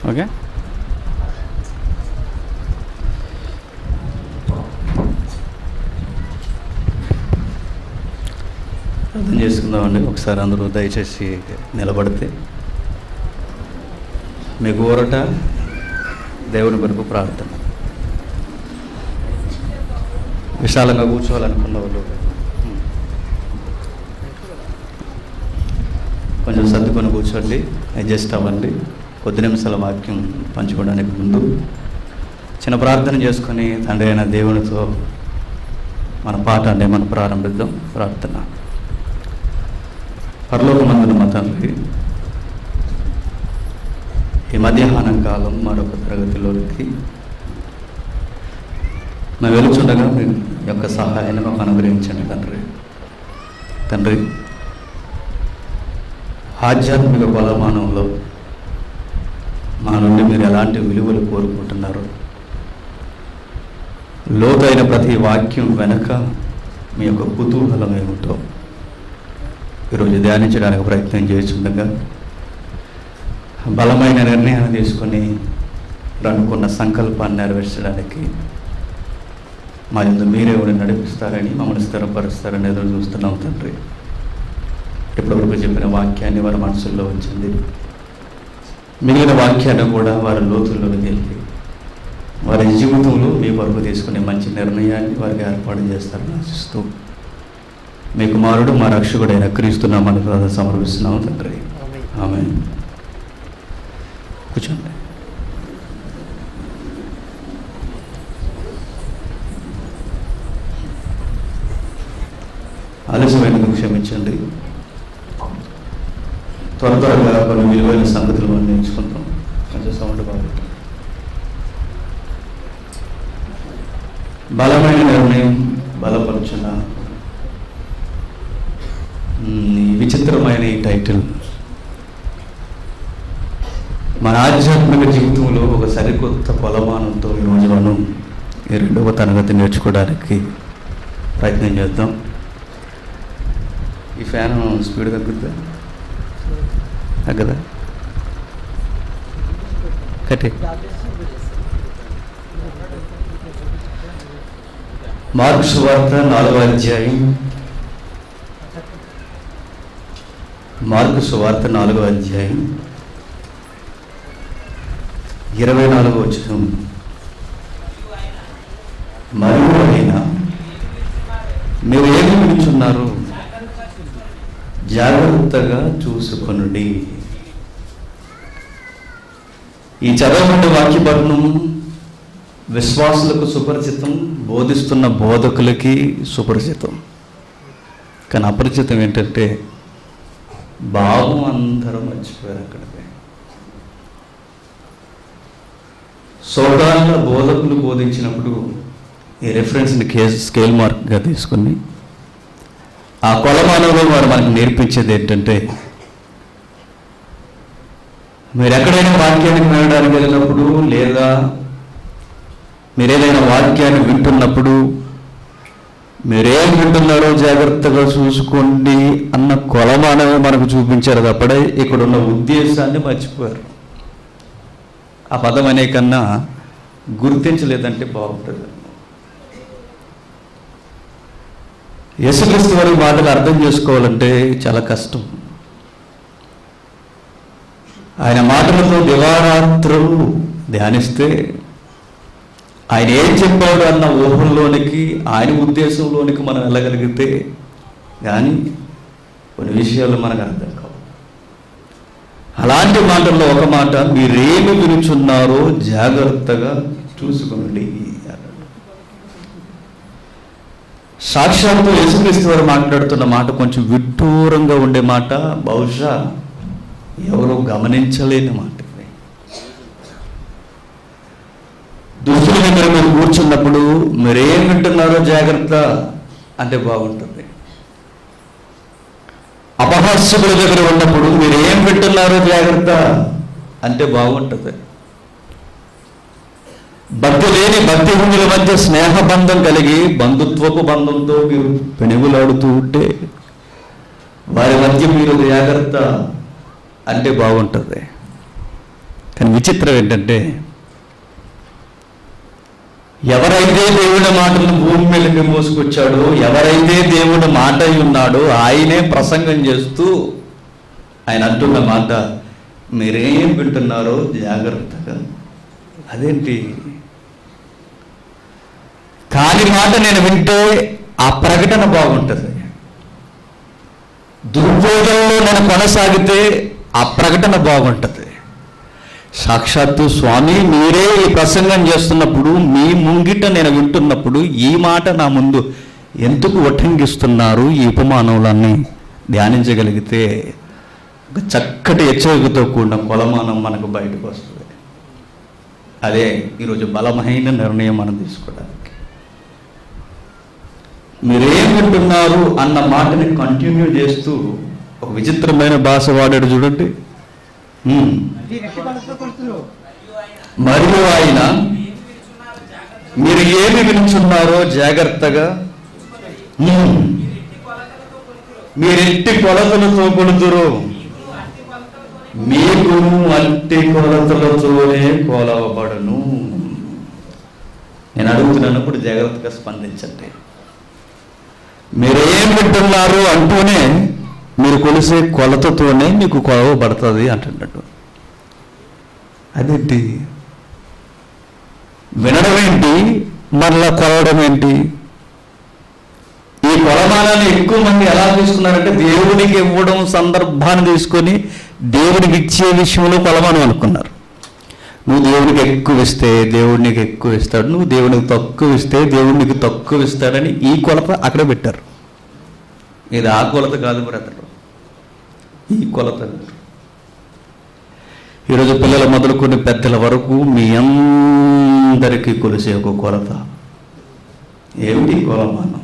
Okay అర్థం చేసుకుందామండి ఒకసారి అందరూ దయచేసి నిలబడితే మీకు ఊరట దేవుని కొరకు ప్రార్థన విశాలంగా కూర్చోవాలనుకున్న వాళ్ళు కొంచెం సర్దుకొని కూర్చోండి అడ్జస్ట్ అవ్వండి కొద్ది నిమిషాల వాక్యం పంచుకోవడానికి ముందు చిన్న ప్రార్థన చేసుకొని తండ్రి అయిన దేవునితో మన పాఠాన్ని మనం ప్రారంభిద్దాం ప్రార్థన పరలోకమందున మా తండ్రి ఈ మధ్యాహ్నం కాలం మరొక తరగతిలోకి మేము వెలుచుండగా మీ యొక్క సహాయాన్ని మాకు అనుగ్రహించండి తండ్రి తండ్రి ఆధ్యాత్మిక బలమానంలో మా నుండి మీరు ఎలాంటి విలువలు కోరుకుంటున్నారు లోతైన ప్రతి వాక్యం వెనక మీ యొక్క కుతూహలం ఏమిటో ఈరోజు ధ్యానించడానికి ప్రయత్నం చేస్తుండగా బలమైన నిర్ణయాన్ని తీసుకొని అనుకున్న సంకల్పాన్ని నెరవేర్చడానికి మా యందు మీరే ఉండి నడిపిస్తారని మమ్మల్ని స్థిరపరుస్తారని ఎదురు చూస్తున్నాం తండ్రి ఇప్పటివరకు చెప్పిన వాక్యాన్ని వారి మనసుల్లో వచ్చింది మిగిలిన వాక్యాన్ని కూడా వారి లోతుల్లోకి వెళ్ళి వారి జీవితంలో మీ కొరకు తీసుకునే మంచి నిర్ణయాన్ని వారికి ఏర్పాటు చేస్తారని ఆశిస్తూ మీ కుమారుడు మా రక్షకుడైన క్రీస్తున్నామని ప్రార్థన సమర్పిస్తున్నాము తండ్రి ఆమె కూర్చోండి ఆలస్యమైనందుకు క్షమించండి త్వర త్వరగా కొన్ని విలువైన సంగతులు మనం నేర్చుకుంటాం కొంచెం సౌండ్ బాగా బలమైన నిర్ణయం బలపరుచున మ్, ఈ విచిత్రమైన ఈ టైటిల్ మన ఆధ్యాత్మిక జీవితంలో ఒక సరికొత్త కొలమానంతో ఈరోజు మనం ఈ రెండవ తరగతి నేర్చుకోవడానికి ప్రయత్నం చేద్దాం ఈ ఫ్యాన్ స్పీడ్ తగ్గుద్దా తగ్గదా కట్టే మార్క్స్ వార్త నాలుగో అధ్యాయం మార్కు సువార్త నాలుగో అధ్యాయం ఇరవై నాలుగో వచ్చిన మరియు అయినా మీరు ఏమి వింటున్నారు జాగ్రత్తగా చూసుకొనుడి ఈ చదవబడ్డ వాక్యపట్నం విశ్వాసులకు సుపరిచితం బోధిస్తున్న బోధకులకి సుపరిచితం కానీ అపరిచితం ఏంటంటే భావం అందరూ మర్చిపోయారు అక్కడికి సోదాల బోధకులు బోధించినప్పుడు ఈ రెఫరెన్స్ని కే స్కేల్ మార్క్గా తీసుకుని ఆ కొలమానంలో వారు మనకు నేర్పించేది ఏంటంటే మీరు ఎక్కడైనా వాక్యానికి వినడానికి వెళ్ళినప్పుడు లేదా మీరు ఏదైనా వాక్యాన్ని వింటున్నప్పుడు మీరేం వింటున్నారో జాగ్రత్తగా చూసుకోండి అన్న కొలమానమే మనకు చూపించారు తప్పడే ఇక్కడ ఉన్న ఉద్దేశాన్ని మర్చిపోయారు ఆ పదం అనే కన్నా గుర్తించలేదంటే బాగుంటుంది యేసుక్రీస్తు వారి మాటలు అర్థం చేసుకోవాలంటే చాలా కష్టం ఆయన మాటలతో దివారాత్రులు ధ్యానిస్తే ఆయన ఏం చెప్పాడు అన్న ఊహల్లోనికి ఆయన ఉద్దేశంలోనికి మనం వెళ్ళగలిగితే కానీ కొన్ని విషయాలు మనకు అర్థం కావు అలాంటి మాటల్లో ఒక మాట మీరేమి వినుచున్నారో జాగ్రత్తగా చూసుకోండి అన్నాడు సాక్షాత్తు యేసుక్రీస్తు వారు మాట్లాడుతున్న మాట కొంచెం విడ్డూరంగా ఉండే మాట బహుశా ఎవరు గమనించలేని మాట ఇది. దుస్తుల దగ్గర మీరు కూర్చున్నప్పుడు మీరేం వింటున్నారో జాగ్రత్త అంటే బాగుంటుంది అపహాస్యకుల దగ్గర ఉన్నప్పుడు మీరు ఏం వింటున్నారో జాగ్రత్త అంటే బాగుంటుంది భక్తి లేని భక్తి భూముల మధ్య స్నేహ బంధం కలిగి బంధుత్వపు బంధంతో మీరు పెనుగులాడుతూ ఉంటే వారి మధ్య మీరు జాగ్రత్త అంటే బాగుంటుంది కానీ విచిత్రం ఏంటంటే ఎవరైతే దేవుడి మాటలను భూమి మీదకి మోసుకొచ్చాడో ఎవరైతే దేవుడి మాట అయి ఉన్నాడో ఆయనే ప్రసంగం చేస్తూ ఆయన అంటున్న మాట మీరేం వింటున్నారో జాగ్రత్తగా అదేంటి కాని మాట నేను వింటే ఆ ప్రకటన బాగుంటుంది దుర్బోధనలో నేను కొనసాగితే ఆ ప్రకటన బాగుంటుంది సాక్షాత్తు స్వామి మీరే ఈ ప్రసంగం చేస్తున్నప్పుడు మీ ముంగిట నేను వింటున్నప్పుడు ఈ మాట నా ముందు ఎందుకు ఉటంకిస్తున్నారు ఈ ఉపమానములన్నీ ధ్యానించగలిగితే ఒక చక్కటి హెచ్చరికతో కూడిన కొలమానం మనకు బయటకు వస్తుంది అదే ఈరోజు బలమైన నిర్ణయం మనం తీసుకోవడానికి మీరేం వింటున్నారు అన్న మాటని కంటిన్యూ చేస్తూ ఒక విచిత్రమైన భాష వాడాడు చూడండి ఉమ్. మరియు ఆయన మీరు ఏమి వినుచున్నారో జాగ్రత్తగా ఉమ్. మీరెట్టి కొలతలతో కొలుతురు మీకు అట్టి కొలతలతోనే కొలవబడును నేను అడుగుతున్నప్పుడు జాగ్రత్తగా స్పందించండి మీరేం వింటున్నారు అంటూనే మీరు కొలిసే కొలతతోనే మీకు కొలవబడుతుంది అంటున్నట్టు అదేంటి వినడం ఏంటి మరలా కొలవడం ఏంటి ఈ కొలమానాన్ని ఎక్కువ మంది ఎలా తీసుకున్నారంటే దేవునికి ఇవ్వడం సందర్భాన్ని తీసుకొని దేవునికి ఇచ్చే విషయంలో కొలమానం అనుకున్నారు నువ్వు దేవునికి ఎక్కువ ఇస్తే దేవుడు నీకు ఎక్కువ ఇస్తాడు నువ్వు దేవునికి తక్కువ ఇస్తే దేవుడు నీకు తక్కువ ఇస్తాడని ఈ కొలత అక్కడ పెట్టారు ఇది ఆ కొలత కాదు బ్రదర్ ఈ కొలత ఈరోజు పిల్లల మొదలుకొని పెద్దల వరకు మీ అందరికీ కొలిసే ఒక కొలత ఏమిటి కొలమానం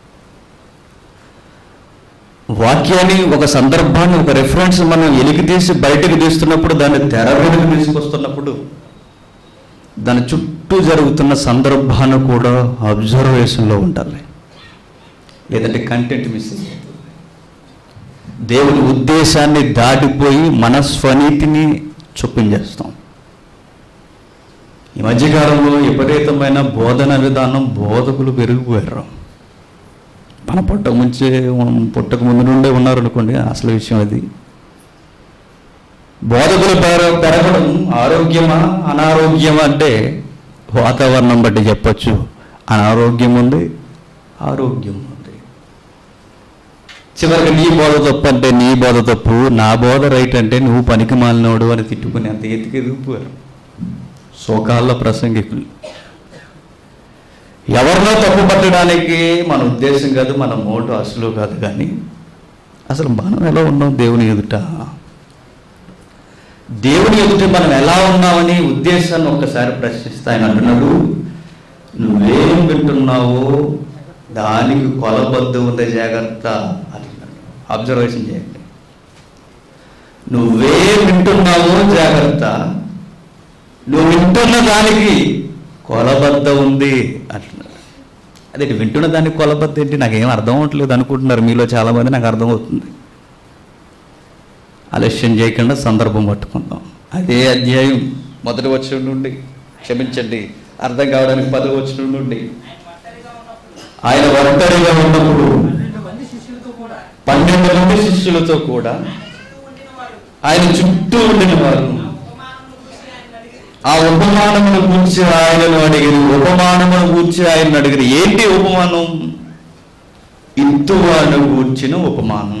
వాక్యాన్ని ఒక సందర్భాన్ని ఒక రెఫరెన్స్ మనం ఎలికి తీసి బయటకు తీస్తున్నప్పుడు దాన్ని తెర వెనుక తీసుకొస్తున్నప్పుడు దాని చుట్టూ జరుగుతున్న సందర్భాన్ని కూడా అబ్జర్వేషన్లో ఉండాలి లేదంటే కంటెంట్ మిస్ అయిపోతుంది దేవుని ఉద్దేశాన్ని దాటిపోయి మన స్వనీతిని చొప్పించేస్తాం ఈ మధ్యకాలంలో విపరీతమైన బోధన విధానం బోధకులు పెరిగిపోయారు మన పుట్టక ముంచే పుట్టక ముందు నుండే ఉన్నారు అనుకోండి అసలు విషయం అది బోధకులు పెర పెరగడం ఆరోగ్యమా అనారోగ్యమా అంటే వాతావరణం బట్టి చెప్పచ్చు అనారోగ్యం ఉంది ఆరోగ్యం ఉంది చివరికి నీ బోధ తప్పు అంటే నీ బోధ తప్పు నా బోధ రైట్ అంటే నువ్వు పనికి మాలినోడు అని తిట్టుకుని అంత ఎత్తికి ఎదిగిపోయారు శోకాళ్ళ ప్రసంగికులు ఎవరినో తప్పు పట్టడానికి మన ఉద్దేశం కాదు మన మోటు అసలు కాదు కానీ అసలు మనం ఎలా ఉన్నాం దేవుని ఎదుట దేవుని ఎదుట మనం ఎలా ఉన్నామని ఉద్దేశాన్ని ఒక్కసారి ప్రశ్నిస్తే ఆయన అంటున్నాడు నువ్వేం వింటున్నావో దానికి కొలబద్దు ఉంది జాగ్రత్త అంటున్నాడు అబ్జర్వేషన్ చేయండి నువ్వేం వింటున్నావో జాగ్రత్త నువ్వు వింటున్న దానికి కొలబద్ద ఉంది అంటున్నాడు అదే వింటున్న దానికి కొలబద్ద ఏంటి నాకేం అర్థం అవ్వట్లేదు అనుకుంటున్నారు మీలో చాలామంది నాకు అర్థమవుతుంది ఆలస్యం చేయకుండా సందర్భం పట్టుకుందాం అదే అధ్యాయం మొదటి వచ్చిన నుండి క్షమించండి అర్థం కావడానికి పది వచ్చిన నుండి ఆయన ఒంటరిగా ఉన్నప్పుడు పన్నెండు మంది శిష్యులతో కూడా ఆయన చుట్టూ ఉండిన వారు ఆ ఉపమానమును గూర్చి ఆయనను అడిగిరి ఉపమానమును గూర్చి ఆయన అడిగిరి ఏంటి ఉపమానం ఇత్తువాను గూర్చిన ఉపమానం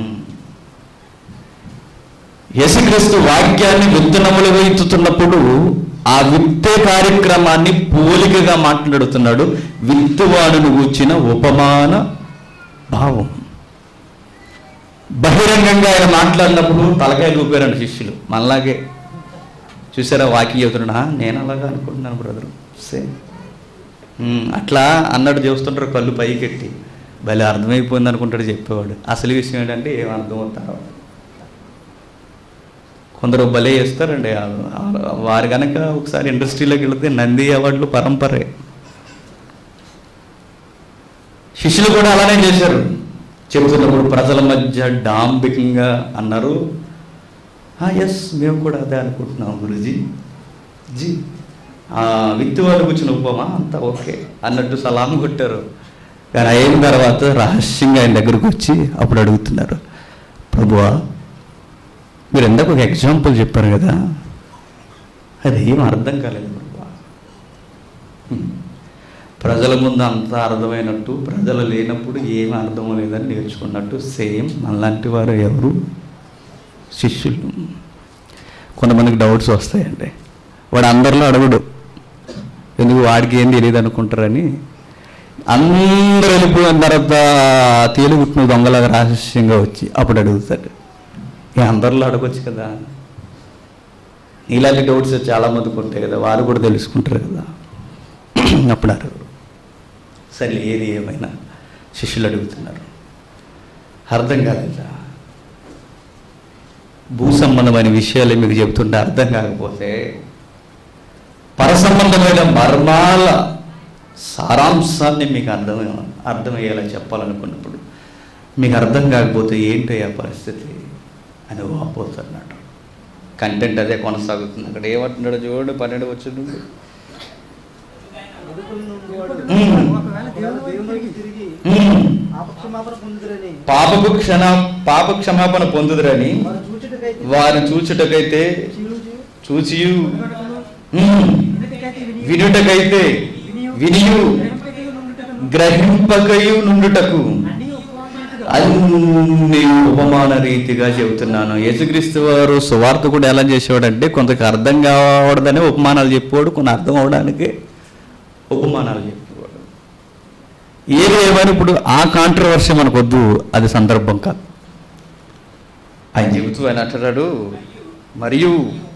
యేసుక్రీస్తు వాక్యాన్ని విత్తనములుగా ఇత్తుతున్నప్పుడు ఆ విత్తే కార్యక్రమాన్ని పోలికగా మాట్లాడుతున్నాడు విత్తువాడును గూర్చిన ఉపమాన భావం బహిరంగంగా ఆయన మాట్లాడినప్పుడు తలకాయలు ఊపారండి శిష్యులు మనలాగే చూసారా వాకి చెబుతున్నా నేను అలాగా అనుకుంటున్నాను బ్రదరు సేమ్ అట్లా అన్నాడు చూస్తుంటారు కళ్ళు పైకెట్టి భలే అర్థమైపోయింది అనుకుంటాడు చెప్పేవాడు అసలు విషయం ఏంటంటే ఏం అర్థం అవుతారో కొందరు భలే చేస్తారండి ఆ- ఆ- వారు కనుక ఒకసారి ఇండస్ట్రీలోకి వెళితే నంది అవార్డులు పరంపరే శిష్యులు కూడా అలానే చేశారు చెబుతున్నప్పుడు ప్రజల మధ్య డాంబికంగా అన్నారు ఎస్ మేము కూడా అదే అనుకుంటున్నాం గురుజీ జీ ఆ, విత్తు వాళ్ళు కూర్చుని ఉపమా అంతా ఓకే అన్నట్టు సలాం కొట్టారు కానీ అయిన తర్వాత రహస్యంగా ఆయన దగ్గరకు వచ్చి అప్పుడు అడుగుతున్నారు ప్రభువా మీరు ఎందాక ఒక ఎగ్జాంపుల్ చెప్పారు కదా అది ఏం అర్థం కాలేదు ప్రభువా హ్మ్. ప్రజల ముందు అంతా అర్థమైనట్టు ప్రజలు లేనప్పుడు ఏం అర్థం లేదని నేర్చుకున్నట్టు సేమ్ మనలాంటి వారు ఎవరు శిష్యులు కొంతమందికి డౌట్స్ వస్తాయండి వాడు అందరిలో అడగడు ఎందుకు వాడికి ఏం తెలియదు అనుకుంటారని అందరూ వెళ్ళిపోయిన తర్వాత తేలిగుట్టిన దొంగలాగా రహస్యంగా వచ్చి అప్పుడు అడుగుతాడు ఏ అందరిలో అడగొచ్చు కదా ఇలాంటి డౌట్స్ చాలా మందికి ఉంటాయి కదా వారు కూడా తెలుసుకుంటారు కదా అప్పుడు అడగరు సరే ఏది ఏమైనా శిష్యులు అడుగుతున్నారు అర్థం కాలేదా భూ సంబంధమైన విషయాలు మీకు చెబుతుంటే అర్థం కాకపోతే పరసంబంధమైన మర్మాల సారాంశాన్ని మీకు అర్థం అర్థమయ్యేలా చెప్పాలనుకున్నప్పుడు మీకు అర్థం కాకపోతే ఏంటయ్యా పరిస్థితి అని వాపోతున్నాడు కంటెంట్ అదే కొనసాగుతుంది అక్కడ ఏమంటున్నాడు చూడు పన్నెండు వచ్చిండు ఎదుగుల నుండి వాడు మ్మ్. ఒకవేళ దేవునికి తిరిగి మ్మ్. పాపక్షమాపణ పొందుదురని పాపపు క్షణ పాప క్షమాపణ పొందుదురని వారు చూచుటకైతే వారిని చూచుటకైతే చీలుచు, చూచియు వినుటకును, మ్మ్. వినుటకైతే వినియు, వినుటకైతే వినియు గ్రహింపకయు నుండుటకును, గ్రహింపకయు నుండుటకు అన్ని ఉపమానములుగా అన్ని ఉపమాన రీతిగా చెబుతున్నాను యేసుక్రీస్తు వారు సువార్త కూడా ఎలా చేసేవాడంటే కొంతకు అర్థం కావడదని ఉపమానాలు చెప్పేవాడు కొన్ని అర్థం అవడానికి ఉపమానాలు చెప్పేవాడు ఏది ఏమైనా ఇప్పుడు ఆ కాంట్రవర్సీ మనకొద్దు అది సందర్భం కాదు ఆయన చెబుతూ ఆయన అంటున్నాడు మరియు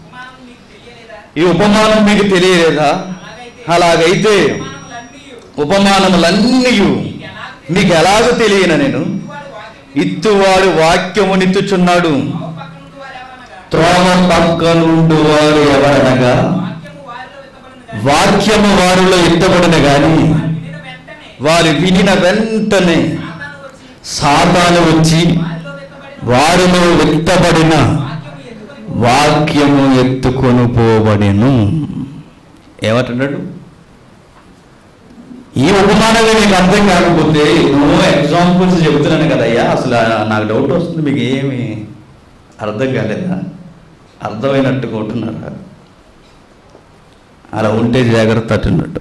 ఈ ఉపమానం మీకు తెలియలేదా అలాగైతే ఉపమానములన్నీ మీకు ఎలాగో తెలియన నేను ఇత్తువాడు వాక్యము నిత్తుచున్నాడు త్రోవ పక్క నుండి వారు ఎవరనగా వాక్యము వారిలో ఎత్తబడిన గాని వారు వినిన వెంటనే సాతాను వచ్చి వారిలో వెత్తబడిన వాక్యము ఎత్తుకొని పోబడిను ఏమంటున్నాడు ఈ ఉపమానమే మీకు అర్థం కాకపోతే నువ్వు ఎగ్జాంపుల్స్ చెబుతున్నాను కదయ్యా అసలు ఆ- నాకు డౌట్ వస్తుంది మీకు ఏమి అర్థం కాలేదా అర్థమైనట్టుగా ఉంటున్నారా అలా ఉంటే జాగ్రత్త అట్టున్నట్టు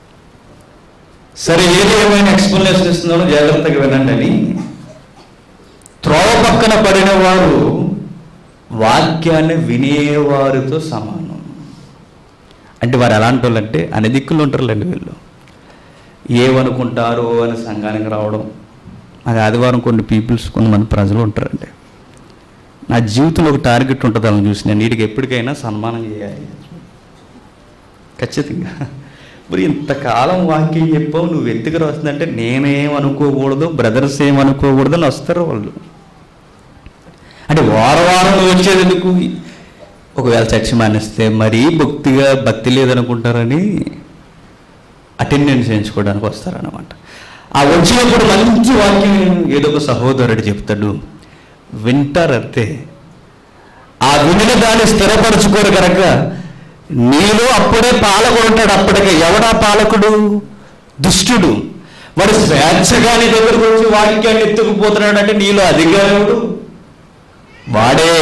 సరే ఏది ఏమైనా ఎక్స్ప్లెనేషన్ ఇస్తున్నాడో జాగ్రత్తగా వినండి అని త్రోవ పక్కన పడిన వారు వాక్యాన్ని వినేవారితో సమానం అంటే వారు ఎలాంటి వాళ్ళు అంటే అన్ని దిక్కులు ఉంటారులేండి వీళ్ళు ఏమనుకుంటారో అని సంఘానికి రావడం అది ఆదివారం కొన్ని పీపుల్స్ కొంతమంది ప్రజలు ఉంటారండి నా జీవితంలో ఒక టార్గెట్ ఉంటుంది వాళ్ళని చూసి నేను వీటికి ఎప్పటికైనా సన్మానం చేయాలి ఖచ్చితంగా మరి ఇంతకాలం వాక్యం చెప్పావు నువ్వు ఎత్తుకు వస్తుందంటే నేనేం అనుకోకూడదు బ్రదర్స్ ఏమనుకోకూడదు అని వస్తారు వాళ్ళు అంటే వారం వారం నువ్వు వచ్చేది ఎందుకు ఒకవేళ చర్చి మానేస్తే మరీ భక్తిగా భక్తి లేదనుకుంటారని అటెండెన్స్ చేయించుకోవడానికి వస్తారనమాట ఆ వచ్చినప్పుడు మంచి వాక్యం ఏదో ఒక సహోదరుడు చెప్తాడు వింటారు అంతే ఆ వినిన దాన్ని స్థిరపరచుకోరు కనుక నీలో అప్పుడే పాలకుడు ఉంటాడు అప్పటికే ఎవడా పాలకుడు దుష్టుడు వాడు స్వేచ్ఛగా నీ దగ్గరకు వచ్చి వాక్యాన్ని ఎత్తుకుపోతున్నాడు అంటే నీలో అధికారుడు వాడే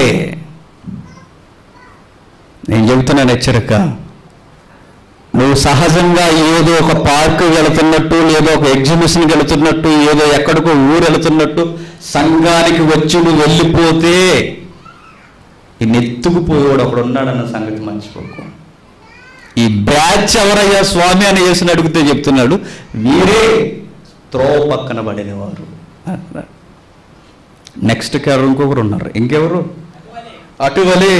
నేను చెబుతున్నాను హెచ్చరిక నువ్వు సహజంగా ఏదో ఒక పార్క్ వెళుతున్నట్టు లేదో ఒక ఎగ్జిబిషన్కి వెళుతున్నట్టు ఏదో ఎక్కడికో ఊరు వెళుతున్నట్టు సంఘానికి వచ్చి నువ్వు వెళ్ళిపోతే ఈ నెత్తుకుపోయేవాడు ఒకడు ఉన్నాడన్న సంగతి మర్చిపోకు ఈ బ్యాచ్ ఎవరయ్యా స్వామి అని చేసిన అడిగితే చెప్తున్నాడు వీరే త్రోవ పక్కన పడినవారు అన్నాడు. నెక్స్ట్ ఎవరు ఇంకొకరు ఉన్నారు ఇంకెవరు అటువలే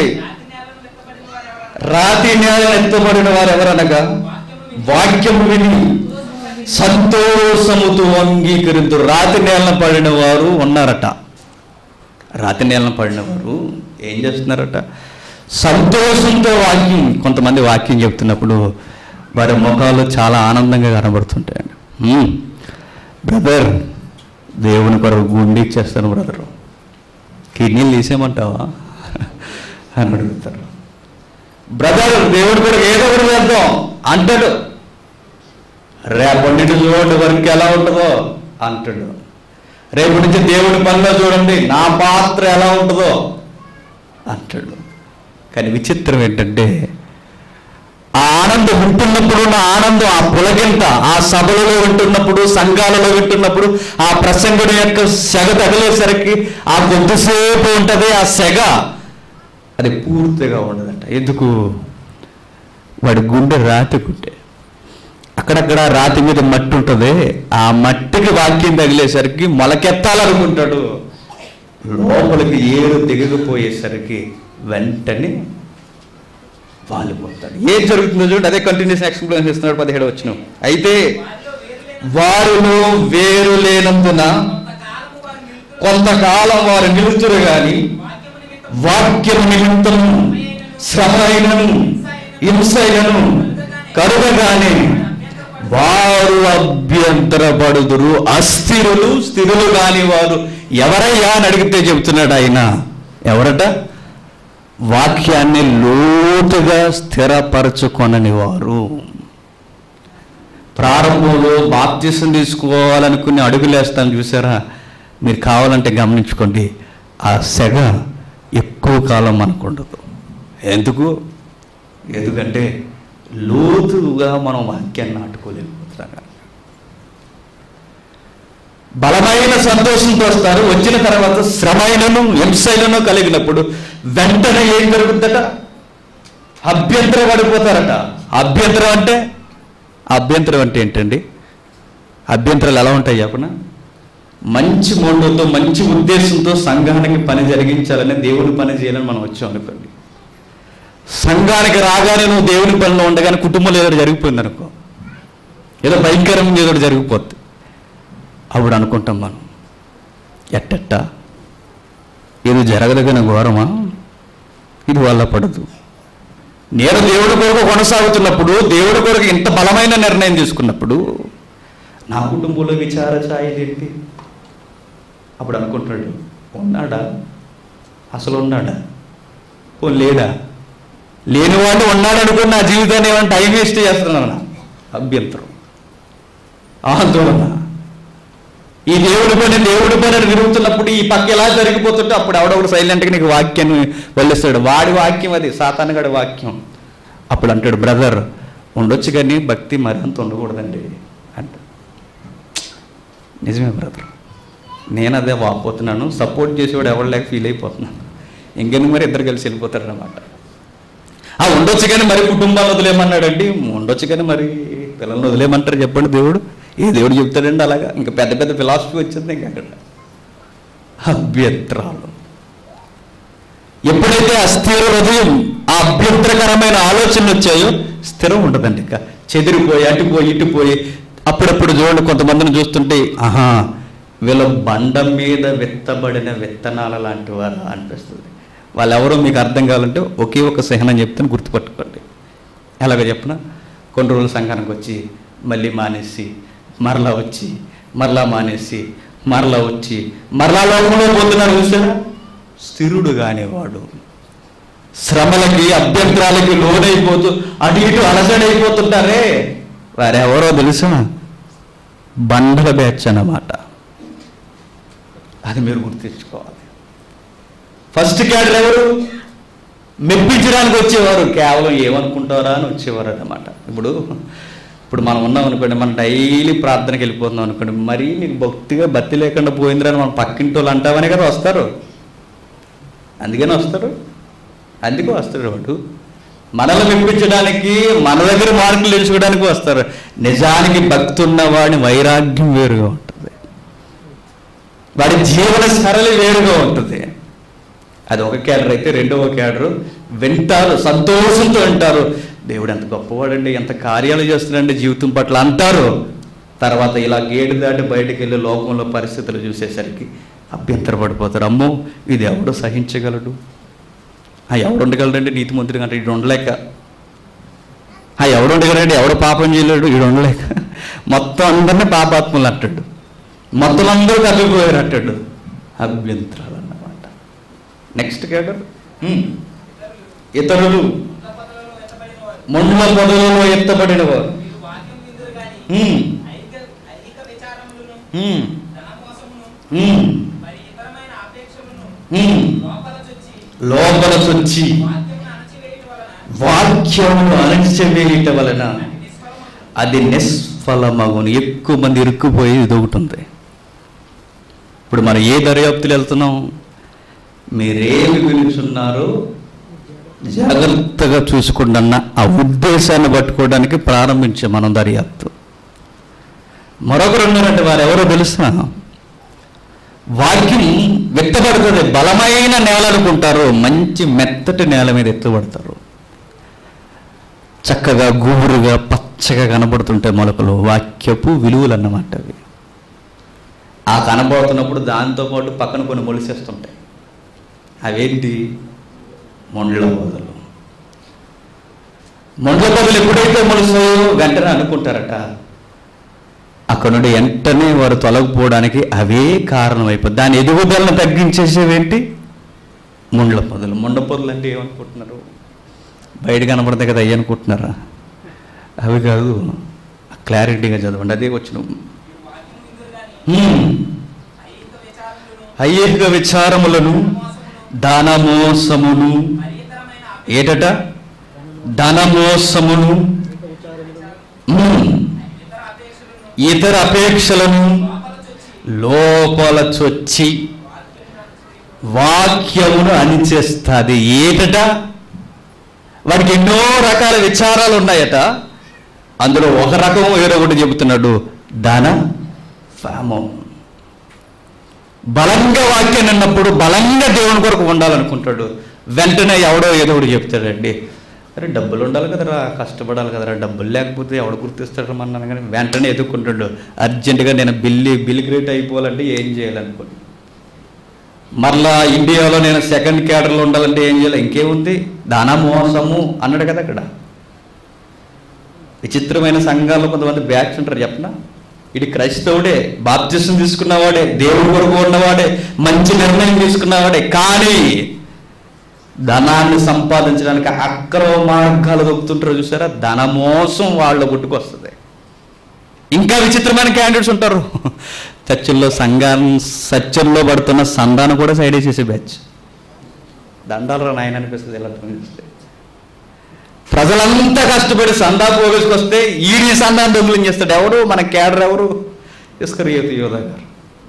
రాతి నేల ఎత్తబడిన వారు ఎవరనగా వాక్యము విని సంతోషముతో అంగీకరించు రాతి నేలన పడిన వారు ఉన్నారట రాతి నేలన పడిన వారు ఏం చేస్తున్నారట సంతోషంతో వాక్యం కొంతమంది వాక్యం చెప్తున్నప్పుడు వారి ముఖాలు చాలా ఆనందంగా కనబడుతుంటాయండి "హ్మ్, బ్రదర్ దేవుని కొరకు గుండి ఇచ్చేస్తాను బ్రదరు కిడ్నీలు తీసేయమంటావా అని అడుగుతారు బ్రదర్ దేవుడు కూడా ఏదో ఒకటి చేద్దాం అంటాడు రేపటి నుంచి చూడండి వరకు ఎలా ఉంటుందో అంటాడు రేపు నుంచి దేవుడి పనిలో చూడండి నా పాత్ర ఎలా ఉంటుందో అంటాడు కానీ విచిత్రం ఏంటంటే ఆ ఆనందం వింటున్నప్పుడు ఉన్న ఆనందం ఆ పులగింత ఆ సభలలో వింటున్నప్పుడు సంఘాలలో వింటున్నప్పుడు ఆ ప్రసంగుడి యొక్క సెగ తగిలేసరికి ఆ కొద్దిసేపు ఉంటుంది ఆ సెగ అది పూర్తిగా ఉండదట ఎందుకు వాడి గుండె రాతి గుండె అక్కడక్కడ రాతి మీద మట్టి ఉంటుంది ఆ మట్టికి వాక్యం తగిలేసరికి మొలకెత్తాలనుకుంటాడు లోపలికి ఏరు దిగకపోయేసరికి వెంటనే వాలిపోతాడు ఏం జరుగుతుందో చూడండి అదే కంటిన్యూస్ ఎక్స్ప్లెయిన్ ఇస్తున్నాడు పదిహేడు వచ్చిన అయితే వారిలో వేరు లేనందున కొంతకాలం వారు నిలుతురు గాని వాక్యము నిమిత్తం శ్రమ అయినను హింస అయినను కరుగగానే వారు అభ్యంతరపడుదురు అస్థిరులు స్థిరులు కాని వారు ఎవరయ్యా అని అడిగితే చెబుతున్నాడు ఆయన ఎవరట వాక్యాన్ని లోతుగా స్థిరపరచుకొనని వారు ప్రారంభంలో బాప్తిసం తీసుకోవాలనుకుని అడుగులేస్తాను చూసారా మీరు కావాలంటే గమనించుకోండి ఆ సెగ ఎక్కువ కాలం మనకు ఉండదు ఎందుకు ఎందుకంటే లోతుగా మనం వాక్యాన్ని నాటుకోలేకపోతున్నాం కనుక. బలమైన సంతోషంతో వస్తారు వచ్చిన తర్వాత శ్రమైనను హింసైనను కలిగినప్పుడు వెంటనే ఏం జరుగుద్దట అభ్యంతరం పడిపోతారట అభ్యంతరం అంటే అభ్యంతరం అంటే ఏంటండి అభ్యంతరాలు ఎలా ఉంటాయి చెప్పన మంచి మొండుతో మంచి ఉద్దేశంతో సంఘానికి పని జరిగించాలని దేవుని పని చేయాలని మనం వచ్చాం అనుకోండి సంఘానికి రాగానే నువ్వు దేవుని పనిలో ఉండగానే కుటుంబంలో ఏదో ఒకటి జరిగిపోయింది అనుకో ఏదో భయంకరంగా ఏదో ఒకటి జరిగిపోద్ది అప్పుడు అనుకుంటాం మనం ఎట్టెట్ట ఇది జరగదగిన ఘోరమా ఇది వల్ల పడదు నేను దేవుడి కొరకు కొనసాగుతున్నప్పుడు దేవుడి కొరకు ఇంత బలమైన నిర్ణయం తీసుకున్నప్పుడు నా కుటుంబంలో విచార ఛాయలేంటి అప్పుడు అనుకుంటాడు ఉన్నాడా అసలు ఉన్నాడా ఓ లేడా లేనివాడు ఉన్నాడు అనుకుని నా జీవితాన్ని ఏమైనా టైం వేస్ట్ చేస్తున్నాను అభ్యంతరం ఆందోళన ఈ దేవుడి పని దేవుడి పని అని తిరుగుతున్నప్పుడు ఈ పక్క ఎలా జరిగిపోతుంటే అప్పుడు ఎవడొకడు సైలెంట్గా నీకు వాక్యాన్ని వెళ్ళిస్తాడు వాడి వాక్యం అది సాతానగడి వాక్యం అప్పుడు అంటాడు బ్రదర్ ఉండొచ్చు కానీ భక్తి మరింత ఉండకూడదండి అంట నిజమే బ్రదర్ నేను అదే వాపోతున్నాను సపోర్ట్ చేసేవాడు ఎవరు లేక ఫీల్ అయిపోతున్నాను ఇంకెందుకు మరి ఇద్దరు కలిసి వెళ్ళిపోతారు అనమాట ఆ ఉండొచ్చు కానీ మరి కుటుంబాన్ని వదిలేమన్నాడండి ఉండొచ్చు కానీ మరి పిల్లల్ని వదిలేయమంటారు చెప్పండి దేవుడు ఏ దేవుడు చెప్తాడండి అలాగా ఇంకా పెద్ద పెద్ద ఫిలాసఫీ వచ్చింది ఇంకా అక్కడ అభ్యంతరాలు ఎప్పుడైతే ఆ స్థిర హృదయం ఆ అభ్యంతరకరమైన ఆలోచనలు వచ్చాయో స్థిరం ఉండదండి ఇంకా చెదిరిపోయి అటుపోయి ఇటుపోయి అప్పుడప్పుడు చూడండి కొంతమందిని చూస్తుంటే ఆహా వీళ్ళ బండ మీద విత్తబడిన విత్తనాల లాంటి వారు అనిపిస్తుంది వాళ్ళు ఎవరో మీకు అర్థం కావాలంటే ఒకే ఒక సహనం చెప్తాను గుర్తుపట్టుకోండి ఎలాగో చెప్పిన కొన్ని రోజులు సంఘానికి వచ్చి మళ్ళీ మానేసి మరలా వచ్చి మరలా మానేసి మరలా వచ్చి మరలా లోకంలో పొందున్నారు చూసారా స్థిరుడు కానివాడు శ్రమలకి అభ్యంతరాలకి లోనైపోతూ అటు ఇటు అలసడైపోతుంటారే వారెవరో తెలుసా బండల బ్యాచ్ అన్నమాట అది మీరు గుర్తించుకోవాలి ఫస్ట్ క్యాడర్ ఎవరు మెప్పించడానికి వచ్చేవారు కేవలం ఏమనుకుంటారా అని వచ్చేవారు అన్నమాట ఇప్పుడు ఇప్పుడు మనం ఉన్నాం అనుకోండి మనం డైలీ ప్రార్థనకి వెళ్ళిపోతున్నాం అనుకోండి మరీ నీకు భక్తిగా భక్తి లేకుండా పోయిందిరా అని మన పక్కింటి వాళ్ళు అంటామనే కదా వస్తారు అందుకని వస్తారు అందుకే వస్తాడు వాడు మనల్ని మెప్పించడానికి మన దగ్గర మార్కులు తెలుసుకోవడానికి వస్తారు నిజానికి భక్తి ఉన్నవాడిని వైరాగ్యం వేరుగా ఉంటుంది వాడి జీవన సరళి వేరుగా ఉంటుంది అది ఒక క్యాడర్ అయితే రెండవ క్యాడరు వింటారు సంతోషంతో వింటారు దేవుడు ఎంత గొప్పవాడండి ఎంత కార్యాలు చేస్తున్నాడండి జీవితం పట్ల అంటారు తర్వాత ఇలా గేటు దాటి బయటకు వెళ్ళి లోకంలో పరిస్థితులు చూసేసరికి అభ్యంతరపడిపోతారు అమ్మో ఇది ఎవడు సహించగలడు ఆ ఎవడు ఉండగలడండి నీతి మంత్రి అంటే ఇటు ఉండలేక ఆ ఎవడు ఉండగలడు ఎవడు పాపం చేయలేడు ఇడు ఉండలేక మొత్తం అందరినీ పాపాత్మలు అంటాడు మొత్తం అందరూ తప్పిపోయారు అంటాడు అభ్యంతరాలు అన్నమాట నెక్స్ట్ కేటర్ ఇతరులు ముండ్ల పొదలలో ఎత్తబడిన వారు మీరు వాక్యం విందురు గాని హ్మ్. ఐహిక ఐహిక విచారములను హ్మ్. ధనమోసమును హ్మ్. మరి ఇతరమైన అపేక్షలను హ్మ్. లోపల చొచ్చి లోపల చొచ్చి వాక్యమును అణచివేయుట వలన వాక్యమును అణచివేయుట వలన అది నిష్ఫలమగును. అది నిష్ఫలమగును ఎక్కువ మంది ఇరుక్కుపోయి ఇది ఒకటి ఉంది ఇప్పుడు మనం ఏ దర్యాప్తులు వెళ్తున్నాం మీరేమి వినుచున్నారో జాగ్రత్తగా చూసుకోండి అన్న ఆ ఉద్దేశాన్ని పట్టుకోవడానికి ప్రారంభించాం మనం దర్యాప్తు మరొకరు ఉన్నారంటే వారు ఎవరో తెలుసా వాక్యం వ్యక్తపడుతుంది బలమైన నేల అనుకుంటారు మంచి మెత్తటి నేల మీద ఎత్తుపడతారు చక్కగా గుబురుగా పచ్చగా కనబడుతుంటాయి మొలకలు వాక్యపు విలువలు అన్నమాట అవి ఆ కనబడుతున్నప్పుడు దాంతోపాటు పక్కన కొన్ని మొలిసేస్తుంటాయి అవేంటి మొండ్ల పొదలు మొండ్ల పొదలు ఎప్పుడైతే మొలుస్తాయో వెంటనే అనుకుంటారట అక్కడ నుండి వెంటనే వారు తొలగిపోవడానికి అవే కారణం అయిపోతుంది దాని ఎదుగుదలను తగ్గించేసేవేంటి ముండ్ల పొదలు ముండ పొదలు అంటే ఏమనుకుంటున్నారు బయట కనబడతాయి కదా అయ్యి అనుకుంటున్నారా అవి కాదు క్లారిటీగా చదవండి అదే వచ్చిన మీరు వాక్యం విందురు గాని ఐహిక విచారములను అయ్యేక విచారములను దానమోసమును మరి ఇతరమైన ఏటట ధనమోసమును ఉమ్, ఇతర అపేక్షలను ఇతర అపేక్షలను లోపల చొచ్చి లోపల చొచ్చి వాక్యమును అణిచేస్తుంది ఏటట వాడికి ఎన్నో రకాల విచారాలు ఉన్నాయట అందులో ఒక రకం వేరే ఒకటి చెబుతున్నాడు ధన ఫామం బలంగా వాక్యం అన్నప్పుడు బలంగా దేవుని కొరకు ఉండాలనుకుంటాడు వెంటనే ఎవడో ఏదో ఒకటి చెప్తాడండి అరే డబ్బులు ఉండాలి కదరా కష్టపడాలి కదరా డబ్బులు లేకపోతే ఎవడు గుర్తిస్తాడు అన్నాను కానీ వెంటనే ఎదుర్కొంటాడు అర్జెంటుగా నేను బిల్లి బిల్ గ్రేట్ అయిపోవాలంటే ఏం చేయాలనుకోండి మరలా ఇండియాలో నేను సెకండ్ క్యాడర్లో ఉండాలంటే ఏం చేయాలి ఇంకేముంది దాన మోసము అన్నాడు కదా అక్కడ విచిత్రమైన సంఘాల్లో కొంతమంది బ్యాచ్ ఉంటారు చెప్పనా ఇది క్రైస్తవుడే బాప్తిసం తీసుకున్నవాడే దేవుడి కొరకు ఉన్నవాడే మంచి నిర్ణయం తీసుకున్నవాడే కానీ ధనాన్ని సంపాదించడానికి అక్రమ మార్గాలు దొక్కుతుంటారు చూసారా ధన మోసం వాళ్ళ గుట్టుకొస్తుంది ఇంకా విచిత్రమైన క్యాండిడేట్స్ ఉంటారు చర్చిల్లో సంఘాన్ని సత్యంలో పడుతున్న సందాన్ని కూడా సైడ్ వేసేసే బ్యాచ్ దండాలరా నాయన అనిపిస్తుంది ఇలా చూస్తే ప్రజలంతా కష్టపడి సందా పోగేసుకొస్తే ఈడి సందాన్ని దొంగలం చేస్తాడు ఎవరు మన క్యాడర్ ఎవరు ఇస్కరియోతు యోధ గారు